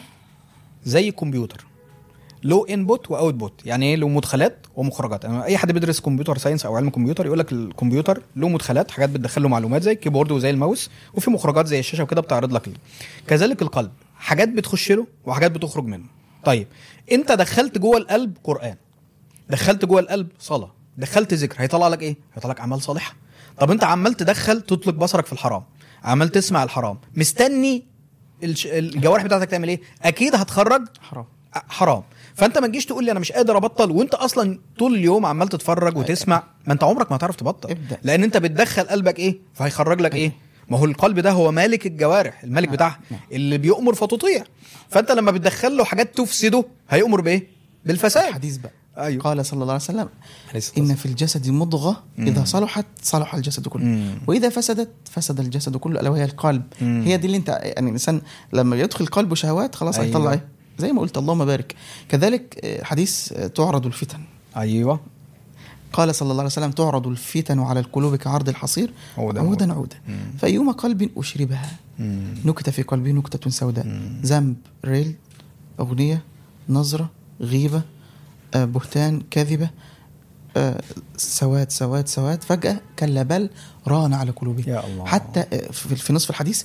زي كمبيوتر له انبوت واوت بوت يعني ايه له مدخلات ومخرجات يعني اي حد بيدرس كمبيوتر ساينس او علم كمبيوتر يقول لك الكمبيوتر له مدخلات حاجات بتدخل له معلومات زي الكيبورد وزي الماوس وفي مخرجات زي الشاشه وكده بتعرض لك كذلك القلب حاجات بتخش له وحاجات بتخرج منه طيب انت دخلت جوه القلب قران دخلت جوه القلب صلاه دخلت ذكر هيطلع لك ايه هيطلع لك اعمال صالحه طب انت عمال تدخل تطلق بصرك في الحرام عمال تسمع الحرام مستني الش- الجوارح بتاعتك تعمل ايه اكيد هتخرج
حرام
حرام فانت ما تجيش تقول لي انا مش قادر ابطل وانت اصلا طول اليوم عمال تتفرج وتسمع ما انت عمرك ما هتعرف تبطل
ابدأ.
لان انت بتدخل قلبك ايه فهيخرج لك ايه ما هو القلب ده هو مالك الجوارح الملك بتاعها اللي بيؤمر فتطيع فانت لما بتدخل له حاجات تفسده هيؤمر بايه بالفساد
حديث بقى
ايوه
قال صلى الله عليه وسلم
عليه الصلاة
ان في الجسد مضغه اذا صلحت صلح الجسد كله
مم.
واذا فسدت فسد الجسد كله الا وهي القلب
مم.
هي دي اللي انت يعني الانسان لما يدخل قلبه شهوات خلاص
أيوة.
هيطلع ايه زي ما قلت اللهم بارك كذلك آه، حديث آه، تعرض الفتن
ايوه
قال صلى الله عليه وسلم تعرض الفتن على القلوب كعرض الحصير
عودا
عودا عودا
مم.
فأيما قلب أشربها
مم.
نكت في قلبه نكتة سوداء
مم.
ذنب ريل أغنية نظرة غيبة آه، بهتان كذبة آه، سواد سواد سواد فجأة كلا بل ران على قلوبهم
يا الله.
حتى آه، في في نصف الحديث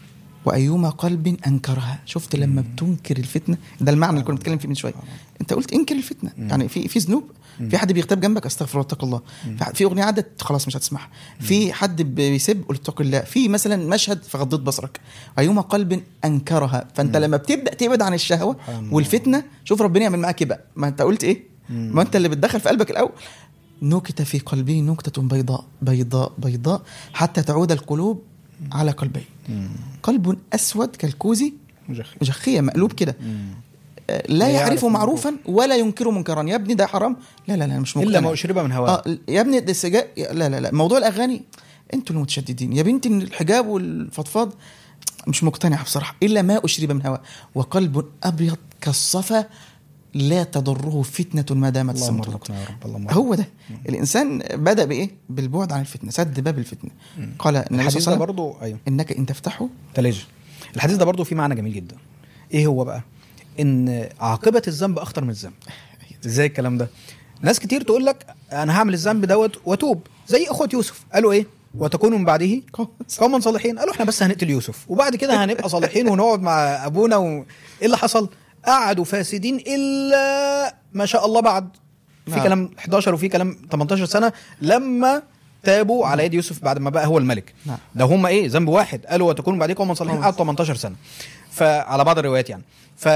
وأيما قلب أنكرها شفت لما بتنكر الفتنة ده المعنى اللي كنا بنتكلم فيه من شوية أنت قلت انكر الفتنة يعني في في ذنوب في حد بيغتاب جنبك استغفر الله اتق الله في ح- في اغنيه عدت خلاص مش هتسمعها في حد بيسب قلت اتق الله في مثلا مشهد فغضيت بصرك ايما قلب انكرها فانت لما بتبدا تبعد عن الشهوه
سبحان الله.
والفتنه شوف ربنا يعمل معاك ايه بقى ما انت قلت ايه ما انت اللي بتدخل في قلبك الاول نكت في قلبه نكتة بيضاء بيضاء بيضاء حتى تعود القلوب على قلبين قلب أسود كالكوز
مجخي
مجخية مقلوب كده آه، لا
لا
يعرف
يعرف
معروفا ولا ينكر منكرا يا ابني ده حرام لا لا لا مش مقتنع
الا ما اشرب من هواه
اه يا ابني ده السجا لا لا لا موضوع الاغاني انتوا اللي متشددين يا بنتي إن الحجاب والفضفاض مش مقتنع بصراحه الا ما اشرب من هواء وقلب ابيض كالصفا لا تضره فتنه ما دامت
اللهم
السماء
ارزقنا يا رب اللهم
هو ده الانسان بدا بايه بالبعد عن الفتنه سد باب الفتنه قال النبي صلى
الحديث
الله
ده
عليه وسلم
برضه ايوه
انك ان تفتحه
تلاجة الحديث ده برضه فيه معنى جميل جدا ايه هو بقى ان عاقبه الذنب اخطر من الذنب ازاي الكلام ده ناس كتير تقول لك انا هعمل الذنب دوت واتوب زي اخوه يوسف قالوا ايه وتكونوا من بعده قوما صالحين قالوا احنا بس هنقتل يوسف وبعد كده هنبقى صالحين ونقعد مع ابونا و... ايه اللي حصل قعدوا فاسدين الا ما شاء الله بعد في
نعم.
كلام 11 وفي كلام 18 سنه لما تابوا على يد يوسف بعد ما بقى هو الملك
نعم.
ده هم ايه ذنب واحد قالوا وتكونوا بعدين قوما صالحين
آه.
قعدوا 18 سنه فعلى بعض الروايات يعني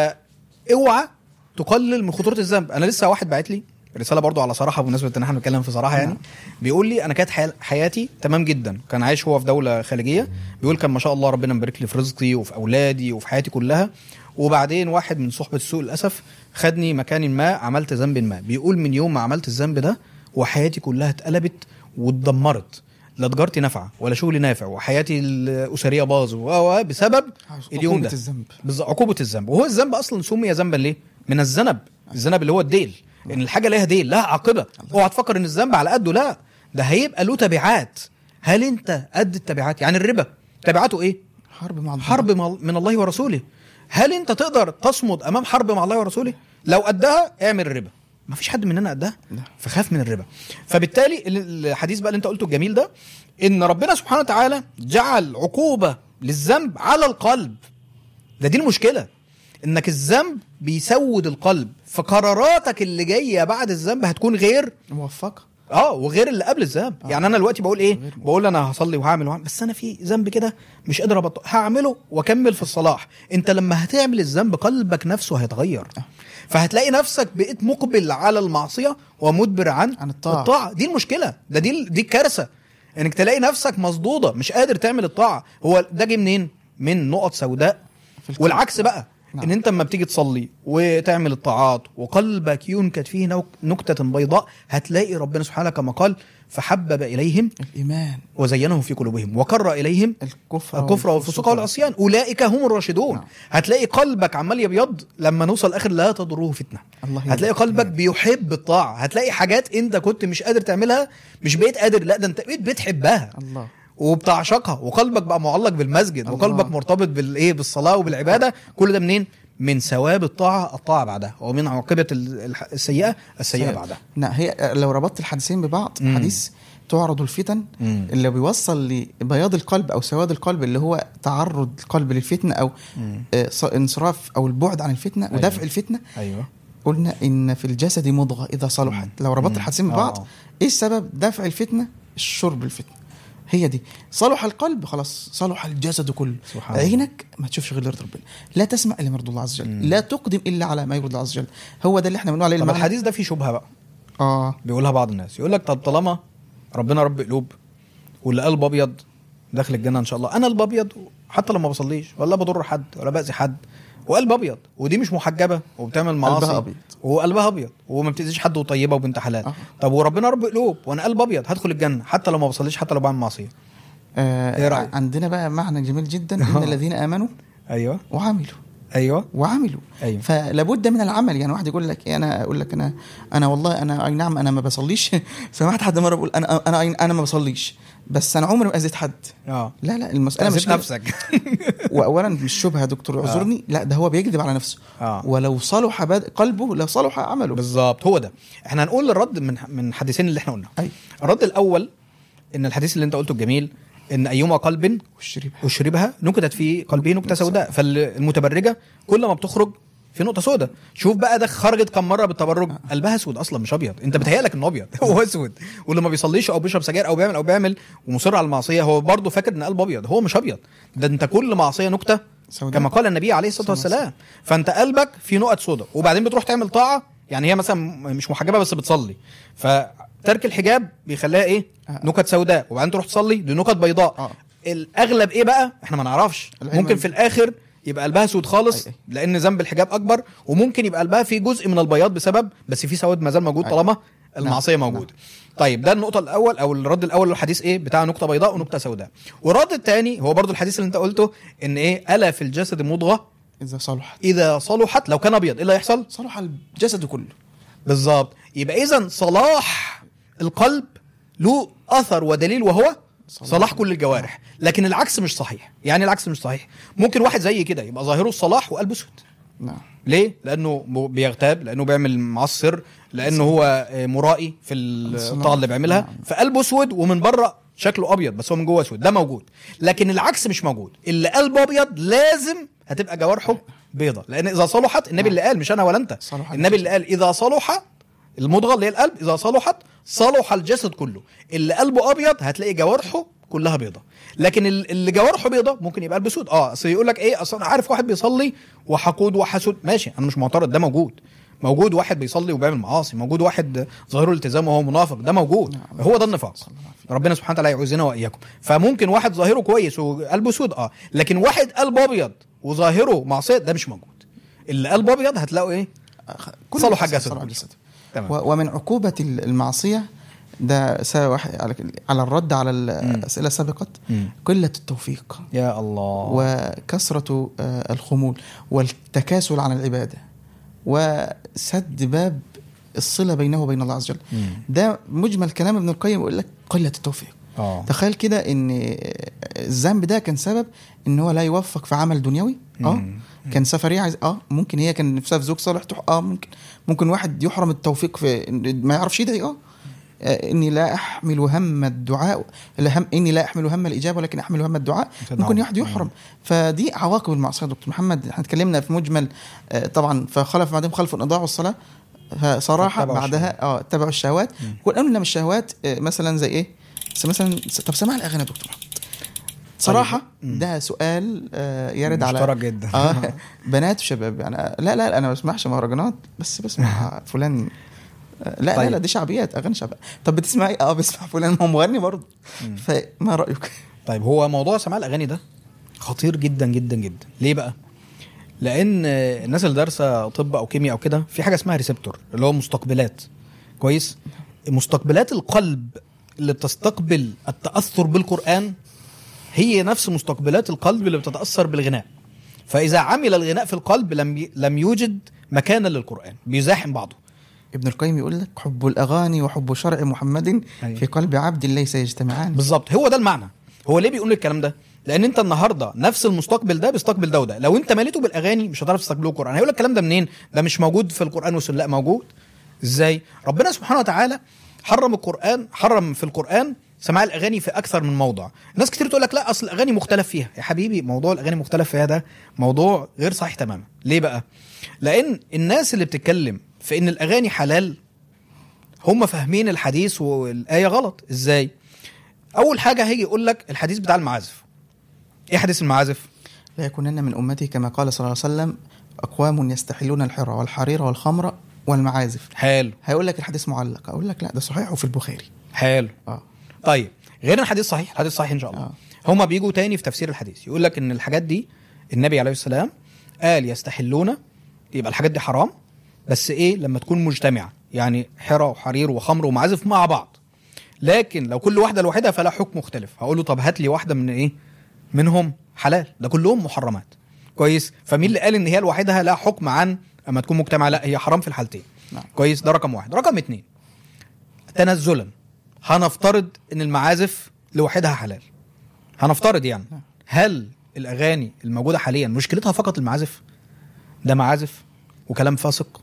فاوعى تقلل من خطوره الذنب انا لسه واحد بعت لي رساله برضو على صراحه بمناسبه ان احنا بنتكلم في صراحه يعني بيقول لي انا كانت حي- حياتي تمام جدا كان عايش هو في دوله خليجيه بيقول كان ما شاء الله ربنا مبارك لي في رزقي وفي اولادي وفي حياتي كلها وبعدين واحد من صحبه السوء للاسف خدني مكان ما عملت ذنب ما بيقول من يوم ما عملت الذنب ده وحياتي كلها اتقلبت واتدمرت لا تجارتي نافعه ولا شغلي نافع وحياتي الاسريه باظ و- و- بسبب اليوم
عقوبة
ده
الذنب.
بالظبط عقوبه الذنب وهو الذنب اصلا سمي ذنبا ليه؟ من الذنب الذنب اللي هو الديل ان الحاجه ليها ديل لها عاقبه اوعى تفكر ان الذنب على قده لا ده هيبقى له تبعات هل انت قد التبعات يعني الربا تبعاته ايه؟
حرب مع الله
حرب مع- من الله ورسوله هل انت تقدر تصمد امام حرب مع الله ورسوله لو قدها اعمل الربا ما فيش حد مننا قدها
لا.
فخاف من الربا فبالتالي ال- الحديث بقى اللي انت قلته الجميل ده ان ربنا سبحانه وتعالى جعل عقوبه للذنب على القلب ده دي المشكله انك الذنب بيسود القلب فقراراتك اللي جايه بعد الذنب هتكون غير
موفقه
اه وغير اللي قبل الذنب
آه.
يعني انا دلوقتي بقول ايه
غير-
بقول انا هصلي وهعمل وهعمل بس انا في ذنب كده مش قادر ابطل هعمله واكمل في الصلاح انت لما هتعمل الذنب قلبك نفسه هيتغير
آه.
فهتلاقي نفسك بقيت مقبل على المعصيه ومدبر عن
عن الطاعة.
الطاعه دي المشكله ده دي دي الكارثه انك تلاقي نفسك مصدوده مش قادر تعمل الطاعه هو ده جه منين من نقط سوداء
في القلب.
والعكس بقى
نعم.
ان انت لما بتيجي تصلي وتعمل الطاعات وقلبك ينكت فيه نوك- نكته بيضاء هتلاقي ربنا سبحانه كما قال فحبب اليهم
الايمان
وزينه في قلوبهم وكر اليهم
الكفر
الكفر والفسوق والعصيان اولئك هم الراشدون
نعم.
هتلاقي قلبك عمال يبيض لما نوصل اخر لا تضره فتنه
الله
هتلاقي
يبارك
قلبك
فيك.
بيحب الطاعه هتلاقي حاجات انت كنت مش قادر تعملها مش بقيت قادر لا ده انت بقيت بتحبها
الله
وبتعشقها وقلبك بقى معلق بالمسجد
الله.
وقلبك مرتبط بالايه بالصلاه وبالعباده كل ده منين من ثواب الطاعه الطاعه بعدها ومن عاقبه ال- الح- السيئه السيئه
طيب.
بعدها
لا هي لو ربطت الحديثين ببعض
مم.
حديث تعرض الفتن
مم.
اللي بيوصل لبياض القلب او سواد القلب اللي هو تعرض القلب للفتنه او
مم.
آه، ص- انصراف او البعد عن الفتنه
أيوة.
ودفع الفتنه
ايوه
قلنا ان في الجسد مضغه اذا صلحت
مم.
لو ربطت
مم.
الحديثين
آه.
ببعض ايه السبب دفع الفتنه الشرب الفتنه هي دي صلح القلب خلاص صلح الجسد كله
سبحان الله.
عينك ما تشوفش غير رضا ربنا لا تسمع الا ما يرضي الله عز وجل
مم.
لا تقدم الا على ما يرضي الله عز وجل هو ده اللي احنا بنقول عليه
طب
المعنى
الحديث ده فيه شبهه بقى
اه
بيقولها بعض الناس يقول لك طب طالما ربنا رب قلوب واللي قلب ابيض داخل الجنه ان شاء الله انا قلب ابيض حتى لما بصليش ولا بضر حد ولا باذي حد وقلب ابيض ودي مش محجبه وبتعمل معاصي
قلبها أبيض.
وقلبها ابيض وما بتاذيش حد وطيبه وبنت حلال
آه.
طب وربنا رب قلوب وانا قلب ابيض هدخل الجنه حتى لو ما بصليش حتى لو بعمل معصيه
آه
إيه رأيك؟
عندنا بقى معنى جميل جدا ان
آه.
الذين امنوا
ايوه
وعملوا
ايوه
وعملوا
أيوة.
فلابد من العمل يعني واحد يقول لك إيه انا اقول لك انا انا والله انا اي نعم انا ما بصليش سمعت حد مره بيقول انا انا انا ما بصليش بس انا عمري ما اذيت حد
اه
لا لا المساله
اذيت
مش كده.
نفسك
واولا مش شبهه يا دكتور اعذرني لا ده هو بيكذب على نفسه
آه.
ولو صلح بد- قلبه لصلح عمله
بالظبط هو ده احنا هنقول الرد من من حديثين اللي احنا قلنا
اي
الرد الاول ان الحديث اللي انت قلته الجميل ان ايما قلب
والشريب
اشربها نكتت في قلبه نكته سوداء فالمتبرجه كل ما بتخرج في نقطه سوداء شوف بقى ده خرجت كم مره بالتبرج قلبها اسود اصلا مش ابيض انت بتهيألك انه ابيض هو اسود واللي ما بيصليش او بيشرب سجاير او بيعمل او بيعمل ومصر على المعصيه هو برضه فاكر ان قلبه ابيض هو مش ابيض ده انت كل معصيه نكته
سوداء.
كما قال النبي عليه الصلاه
صلى الله عليه
والسلام فانت قلبك في نقط سوداء وبعدين بتروح تعمل طاعه يعني هي مثلا مش محجبه بس بتصلي فترك الحجاب بيخليها ايه
آه.
نكت سوداء وبعدين تروح تصلي دي نكت بيضاء
آه.
الاغلب ايه بقى احنا ما نعرفش
العلم
ممكن في الاخر يبقى قلبها اسود خالص
أي أي.
لان ذنب الحجاب اكبر وممكن يبقى قلبها فيه جزء من البياض بسبب بس في سواد ما زال موجود
أي.
طالما المعصيه
نعم.
موجوده طيب ده النقطه الاول او الرد الاول للحديث ايه بتاع نقطه بيضاء ونقطه سوداء والرد الثاني هو برضو الحديث اللي انت قلته ان ايه الا في الجسد مضغه
اذا صلحت
اذا صلحت لو كان ابيض ايه اللي هيحصل
صلح الجسد كله
بالظبط يبقى اذا صلاح القلب له اثر ودليل وهو
صلاح.
صلاح كل الجوارح لكن العكس مش صحيح يعني العكس مش صحيح ممكن واحد زي كده يبقى ظاهره الصلاح وقلبه اسود
نعم
ليه لانه م- بيغتاب لانه بيعمل معصر لانه هو آه، مرائي في الطاعه اللي بيعملها
نعم.
فقلبه اسود ومن بره شكله ابيض بس هو من جوه اسود ده موجود لكن العكس مش موجود اللي قلبه ابيض لازم هتبقى جوارحه بيضة لان اذا صلحت النبي اللي قال مش انا ولا انت
صلح
النبي اللي قال اذا صلح المضغه اللي هي القلب اذا صلحت صلح الجسد كله اللي قلبه ابيض هتلاقي جوارحه كلها بيضة لكن ال- اللي جوارحه بيضة ممكن يبقى قلبه اسود اه اصل يقول لك ايه اصل انا عارف واحد بيصلي وحقود وحسود ماشي انا مش معترض ده موجود موجود واحد بيصلي وبيعمل معاصي موجود واحد ظاهره الالتزام وهو منافق ده موجود
نعم.
هو ده النفاق ربنا سبحانه وتعالى يعوزنا واياكم فممكن واحد ظاهره كويس وقلبه اسود اه لكن واحد قلبه ابيض وظاهره معصيه ده مش موجود اللي قلبه ابيض هتلاقوا ايه
كل
صلح
الجسد
الجسد
صلح
كله.
الجسد
تمام.
و- ومن عقوبة المعصية ده سا- واحد- على على الرد على الأسئلة سبقت
مم.
قلة التوفيق
يا الله
وكثرة آه، الخمول والتكاسل عن العبادة وسد باب الصلة بينه وبين الله عز وجل
مم.
ده مجمل كلام ابن القيم يقول لك قلة التوفيق
اه
تخيل كده ان الذنب ده كان سبب ان هو لا يوفق في عمل دنيوي اه
مم.
كان سفرية عايز اه ممكن هي كان نفسها في زوج صالح تح... اه ممكن ممكن واحد يحرم التوفيق في ما يعرفش يدعي اه آه، اني لا احمل هم الدعاء لا هم اني لا احمل هم الاجابه ولكن احمل هم الدعاء
سيدنا
ممكن
عمر.
واحد يحرم فدي عواقب المعصيه يا دكتور محمد احنا اتكلمنا في مجمل آه، طبعا فخلف بعدهم خلف اضاعوا الصلاه فصراحه
فاتبعوا
بعدها اه اتبعوا الشهوات قلنا من الشهوات آه، مثلا زي ايه س- مثلا س- طب سماع الاغاني يا دكتور محمد صراحه
مم.
ده سؤال آه، يرد على
مشترك جدا
اه بنات وشباب يعني لا لا لا انا ما بسمعش مهرجانات بس بسمع فلان آه، لا لا
طيب.
لا دي شعبيات اغاني شعبيه طب بتسمعي اه بسمع فلان ما هو مغني برضه
مم.
فما رايك
طيب هو موضوع سماع الاغاني ده خطير جدا جدا جدا ليه بقى لان آه، الناس اللي دارسه طب او كيمياء او كده في حاجه اسمها ريسبتور اللي هو مستقبلات كويس مستقبلات القلب اللي بتستقبل التاثر بالقران هي نفس مستقبلات القلب اللي بتتاثر بالغناء فاذا عمل الغناء في القلب لم ي... لم يوجد مكانا للقران بيزاحم بعضه
ابن القيم يقول لك حب الاغاني وحب شرع محمد
أيوة.
في قلب عبد ليس يجتمعان
بالظبط هو ده المعنى هو ليه بيقول الكلام ده لان انت النهارده نفس المستقبل ده بيستقبل ده وده لو انت مليته بالاغاني مش هتعرف تستقبله القران هيقول لك الكلام ده منين ده مش موجود في القران والسنه لا موجود ازاي ربنا سبحانه وتعالى حرم القران حرم في القران سماع الاغاني في اكثر من موضع ناس كتير تقول لك لا اصل الاغاني مختلف فيها يا حبيبي موضوع الاغاني مختلف فيها ده موضوع غير صحيح تماما ليه بقى لان الناس اللي بتتكلم في ان الاغاني حلال هم فاهمين الحديث والايه غلط ازاي اول حاجه هيجي يقول لك الحديث بتاع المعازف ايه حديث المعازف
لا يكونن من امتي كما قال صلى الله عليه وسلم اقوام يستحلون الحرى والحرير والخمر والمعازف
حلو
هيقول لك الحديث معلق اقول لك لا ده صحيح وفي البخاري
حلو
اه
طيب غير الحديث صحيح الحديث صحيح ان شاء الله
آه.
هما بيجوا تاني في تفسير الحديث يقول لك ان الحاجات دي النبي عليه السلام قال يستحلون يبقى الحاجات دي حرام بس ايه لما تكون مجتمعه يعني حرى وحرير وخمر ومعازف مع بعض لكن لو كل واحده لوحدها فلا حكم مختلف هقول له طب هات لي واحده من ايه منهم حلال ده كلهم محرمات كويس فمين اللي قال ان هي لوحدها لا حكم عن اما تكون مجتمعه لا هي حرام في الحالتين
نعم.
كويس ده رقم واحد رقم اتنين تنزلا هنفترض ان المعازف لوحدها حلال هنفترض يعني
نعم.
هل الاغاني الموجوده حاليا مشكلتها فقط المعازف ده معازف وكلام فاسق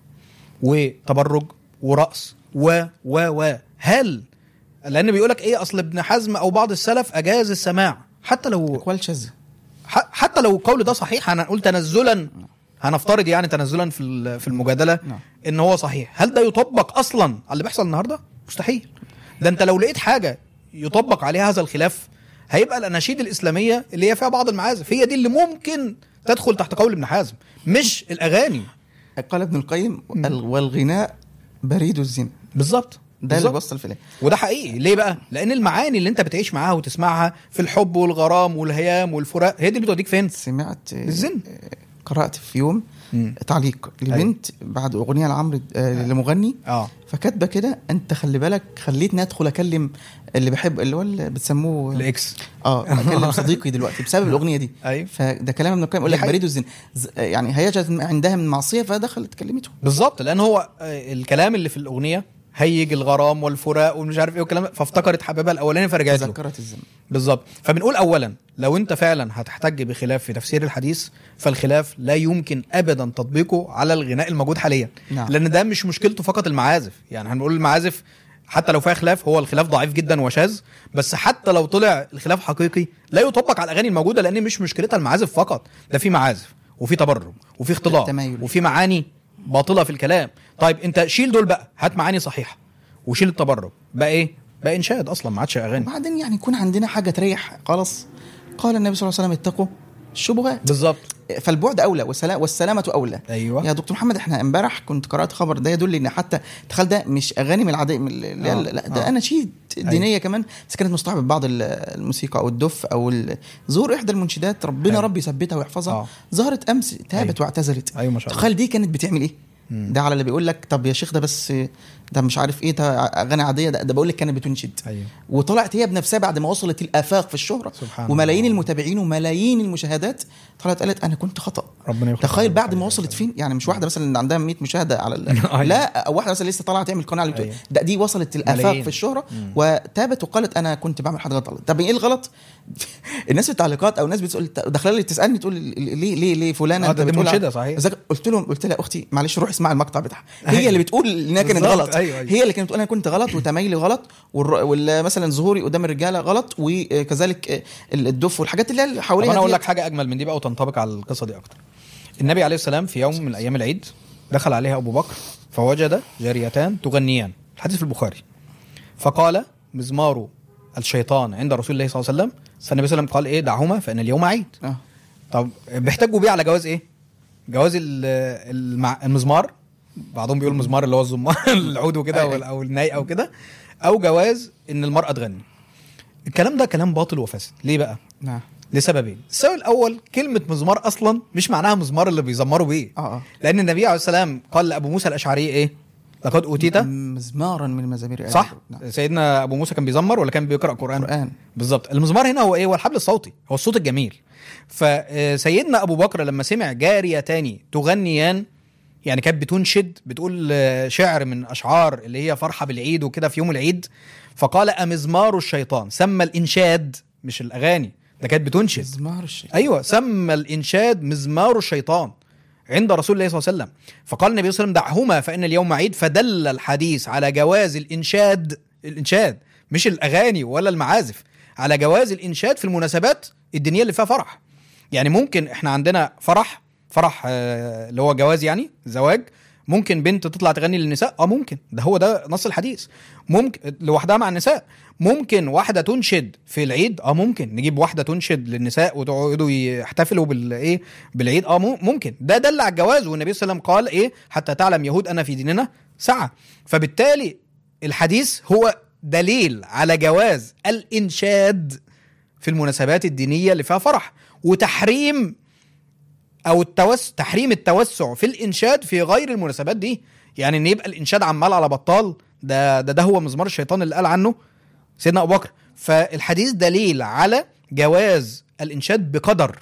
وتبرج ورقص و و و هل لان بيقول لك ايه اصل ابن حزم او بعض السلف اجاز السماع حتى لو
اقوال شاذه
ح- حتى لو القول ده صحيح هنقول تنزلا هنفترض يعني تنزلا في ال- في المجادله
نعم.
ان هو صحيح هل ده يطبق اصلا على اللي بيحصل النهارده مستحيل ده انت لو لقيت حاجه يطبق عليها هذا الخلاف هيبقى الاناشيد الاسلاميه اللي هي فيها بعض المعازف هي دي اللي ممكن تدخل تحت قول ابن حازم مش الاغاني
قال ابن القيم ال- والغناء بريد الزنا
بالظبط
ده اللي
بالظبط.
بوصل في الايه
وده حقيقي ليه بقى لان المعاني اللي انت بتعيش معاها وتسمعها في الحب والغرام والهيام والفراق هي دي اللي بتوديك فين
سمعت آه،
الزنا.
آه، قرات في يوم
مم.
تعليق لبنت بعد اغنيه لعمرو آه، لمغني
اه
فكاتبه كده انت خلي بالك خليتني ادخل اكلم اللي بحب اللي هو اللي بتسموه
الاكس
اه اكلم صديقي دلوقتي بسبب الاغنيه دي
ايوه
فده كلام ابن القيم يقول
دي
لك
حقيقة.
بريد الزنا ز- يعني هيجد عندها من معصيه فدخلت كلمته
بالظبط لان هو آه، الكلام اللي في الاغنيه هيج الغرام والفراق ومش عارف ايه والكلام فافتكرت حبيبها الاولاني فرجعت له
تذكرت الزمن
بالظبط فبنقول اولا لو انت فعلا هتحتج بخلاف في تفسير الحديث فالخلاف لا يمكن ابدا تطبيقه على الغناء الموجود حاليا
نعم.
لان ده مش مشكلته فقط المعازف يعني هنقول المعازف حتى لو فيها خلاف هو الخلاف ضعيف جدا وشاذ بس حتى لو طلع الخلاف حقيقي لا يطبق على الاغاني الموجوده لان مش مشكلتها المعازف فقط ده في معازف وفي تبرم وفي اختلاط
التمايل.
وفي معاني باطله في الكلام طيب انت شيل دول بقى هات معاني صحيحه وشيل التبرم بقى ايه بقى انشاد اصلا ما عادش اغاني
وبعدين يعني يكون عندنا حاجه تريح خلاص قال النبي صلى الله عليه وسلم اتقوا الشبهات
بالظبط
فالبعد اولى والسلا- والسلامه اولى
ايوه
يا دكتور محمد احنا امبارح كنت قرات خبر ده يدل ان حتى تخيل ده مش اغاني من العاديه من ال- لا,
آه،
لا ده
آه.
اناشيد دينيه كمان بس كانت مصطحبه ببعض ال- الموسيقى او الدف او ال- ظهور احدى المنشدات ربنا
أيوة.
رب يثبتها ويحفظها
آه.
ظهرت امس تابت
أيوة.
واعتذرت
ايوه ما شاء الله
تخيل دي كانت بتعمل ايه
مم.
ده على اللي بيقول لك طب يا شيخ ده بس ده مش عارف ايه ده اغاني عاديه ده, ده بقول لك كانت بتنشد
ايوه
وطلعت هي بنفسها بعد ما وصلت الافاق في الشهره
سبحان
وملايين
الله.
المتابعين وملايين المشاهدات طلعت قالت انا كنت خطا
ربنا يغفر
تخيل
لنا.
بعد ما وصلت فين يعني مش واحده مثلا اللي عندها 100 مشاهده على ال...
أيوة.
لا او واحده مثلا لسه طالعه تعمل قناه على اليوتيوب
أيوة.
ده دي وصلت الافاق
ملايين.
في الشهره
مم.
وتابت وقالت انا كنت بعمل حاجه غلط طب ايه الغلط الناس في التعليقات او الناس بتقول داخله لي تسالني تقول ليه ليه ليه فلانه
آه، ده دي
بتقول على-
منشدة صحيح.
إذا- قلت لهم قلت لها اختي معلش روح اسمع المقطع بتاعها
أيوة.
هي اللي بتقول انها كانت
بالظبط.
غلط
أيوة، أيوة.
هي اللي كانت بتقول انا كنت غلط وتميلي غلط والر- وال- مثلا ظهوري قدام الرجاله غلط وكذلك الدف والحاجات اللي هي
طب
حواليها
انا اقول
ديت.
لك حاجه اجمل من دي بقى وتنطبق على القصه دي اكتر النبي عليه السلام في يوم من ايام العيد دخل عليها ابو بكر فوجد جاريتان تغنيان الحديث في البخاري فقال مزمار الشيطان عند رسول الله صلى الله عليه وسلم فالنبي صلى الله عليه وسلم قال ايه دعهما فان اليوم عيد
اه
طب بيحتاجوا بيه على جواز ايه جواز ال- المع... المزمار بعضهم بيقول مزمار اللي هو الزمار العود وكده
أي-
او, أو الناي او كده او جواز ان المراه تغني الكلام ده كلام باطل وفاسد ليه بقى
نعم
لسببين السبب الاول كلمه مزمار اصلا مش معناها مزمار اللي بيزمروا بيه
اه اه
لان النبي عليه السلام قال لابو موسى الاشعري ايه لقد اوتيت
مزمارا من مزامير آل
صح
داود. نعم
سيدنا ابو موسى كان بيزمر ولا كان بيقرا قران
القرآن
بالظبط المزمار هنا هو ايه هو الحبل الصوتي هو الصوت الجميل فسيدنا ابو بكر لما سمع جاريتان تغنيان يعني كانت بتنشد بتقول آه، شعر من اشعار اللي هي فرحه بالعيد وكده في يوم العيد فقال امزمار الشيطان سمى الانشاد مش الاغاني ده كانت بتنشد
مزمار الشيء
ايوه سمى الانشاد مزمار الشيطان عند رسول الله صلى الله عليه وسلم فقال النبي صلى الله عليه وسلم دعهما فان اليوم عيد فدل الحديث على جواز الانشاد الانشاد مش الاغاني ولا المعازف على جواز الانشاد في المناسبات الدينيه اللي فيها فرح يعني ممكن احنا عندنا فرح فرح آه، اللي هو جواز يعني زواج ممكن بنت تطلع تغني للنساء اه ممكن ده هو ده نص الحديث ممكن لوحدها مع النساء ممكن واحده تنشد في العيد اه ممكن نجيب واحده تنشد للنساء وتقعدوا يحتفلوا بالايه بالعيد اه مم- ممكن ده دل على الجواز والنبي صلى الله عليه وسلم قال ايه حتى تعلم يهود انا في ديننا سعه فبالتالي الحديث هو دليل على جواز الانشاد في المناسبات الدينيه اللي فيها فرح وتحريم او التوس تحريم التوسع في الانشاد في غير المناسبات دي يعني ان يبقى الانشاد عمال على بطال ده ده, ده هو مزمار الشيطان اللي قال عنه سيدنا ابو بكر فالحديث دليل على جواز الانشاد بقدر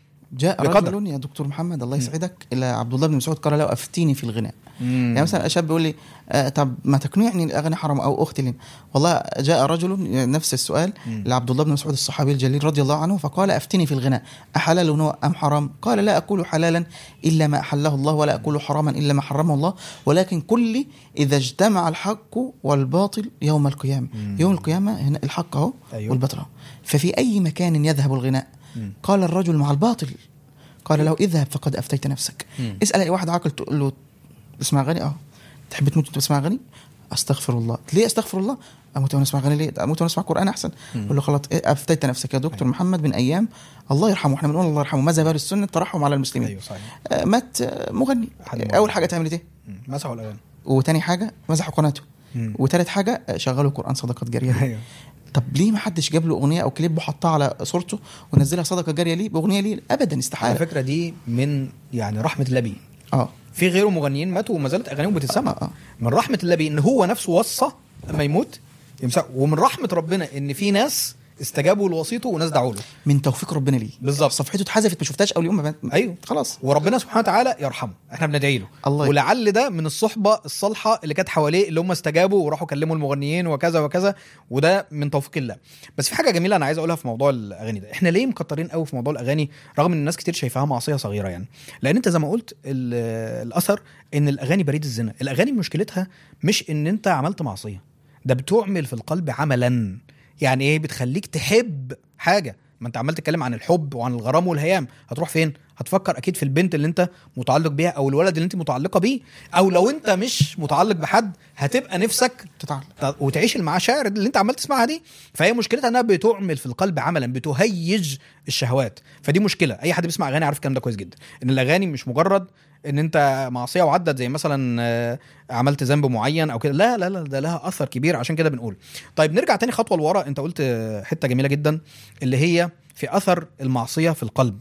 جاء
بقدر.
رجل يا دكتور محمد الله يسعدك الى عبد الله بن مسعود قال له افتيني في الغناء يعني مثلا شاب بيقول لي آه طب ما تقنعني الاغاني حرام او اختي لي والله جاء رجل نفس السؤال
مم.
لعبد الله بن مسعود الصحابي الجليل رضي الله عنه فقال افتني في الغناء احلال هو ام حرام قال لا اقول حلالا الا ما احله الله ولا اقول حراما الا ما حرمه الله ولكن كل لي اذا اجتمع الحق والباطل يوم القيامه
مم.
يوم القيامه هنا الحق اهو
أيوه.
والباطل اهو ففي اي مكان يذهب الغناء
مم.
قال الرجل مع الباطل قال له اذهب فقد افتيت نفسك
مم.
اسال اي واحد عاقل تقول له تسمع اغاني اه تحب تموت وانت تسمع اغاني استغفر الله ليه استغفر الله اموت وانا اسمع اغاني ليه اموت وانا اسمع قران احسن
مم.
قول له خلاص إيه افتيت نفسك يا دكتور محمد من ايام الله يرحمه احنا بنقول الله يرحمه ماذا بال السنه الترحم على المسلمين
ايوه صحيح
آه مات آه، مغني
حد مغني.
اول حاجه تعمل ايه
مم. مسحوا الاغاني
وتاني حاجه مسحوا قناته
مم.
وتالت حاجه آه، شغلوا قران صدقات جاريه
ايوه
طب ليه ما حدش جاب له اغنيه او كليب وحطها على صورته ونزلها صدقه جاريه ليه باغنيه ليه ابدا
على
استحاله
فكره دي من يعني رحمه الله بيه
اه
في غيره مغنيين ماتوا وما زالت اغانيهم بتتسمع
آه، آه.
من رحمه الله بيه ان هو نفسه وصى لما يموت يمسح ومن رحمه ربنا ان في ناس استجابوا لوصيته وناس دعوا له
من توفيق ربنا ليه
بالظبط.
صفحته اتحذفت ما شفتهاش اول يوم ما بان-
ايوه
خلاص
وربنا سبحانه وتعالى يرحمه احنا بندعي له
الله
ولعل ده من الصحبه الصالحه اللي كانت حواليه اللي هم استجابوا وراحوا كلموا المغنيين وكذا وكذا وده من توفيق الله بس في حاجه جميله انا عايز اقولها في موضوع الاغاني ده احنا ليه مكترين قوي في موضوع الاغاني رغم ان الناس كتير شايفاها معصيه صغيره يعني لان انت زي ما قلت ال- الاثر ان الاغاني بريد الزنا الاغاني مشكلتها مش ان انت عملت معصيه ده بتعمل في القلب عملا يعني ايه بتخليك تحب حاجه ما انت عمال تتكلم عن الحب وعن الغرام والهيام هتروح فين هتفكر اكيد في البنت اللي انت متعلق بيها او الولد اللي انت متعلقه بيه او لو انت مش متعلق بحد هتبقى نفسك
تتعلق
ت- وتعيش المشاعر اللي انت عمال تسمعها دي فهي مشكلتها انها بتعمل في القلب عملا بتهيج الشهوات فدي مشكله اي حد بيسمع اغاني عارف الكلام ده كويس جدا ان الاغاني مش مجرد ان انت معصيه وعدت زي مثلا آه، عملت ذنب معين او كده لا لا لا ده لها اثر كبير عشان كده بنقول طيب نرجع تاني خطوه لورا انت قلت آه، حته جميله جدا اللي هي في اثر المعصيه في القلب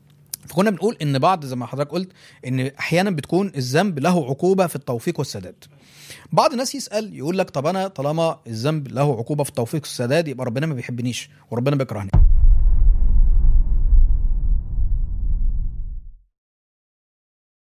فكنا بنقول ان بعض زي ما حضرتك قلت ان احيانا بتكون الذنب له عقوبه في التوفيق والسداد بعض الناس يسال يقول لك طب انا طالما الذنب له عقوبه في التوفيق والسداد يبقى ربنا ما بيحبنيش وربنا بيكرهني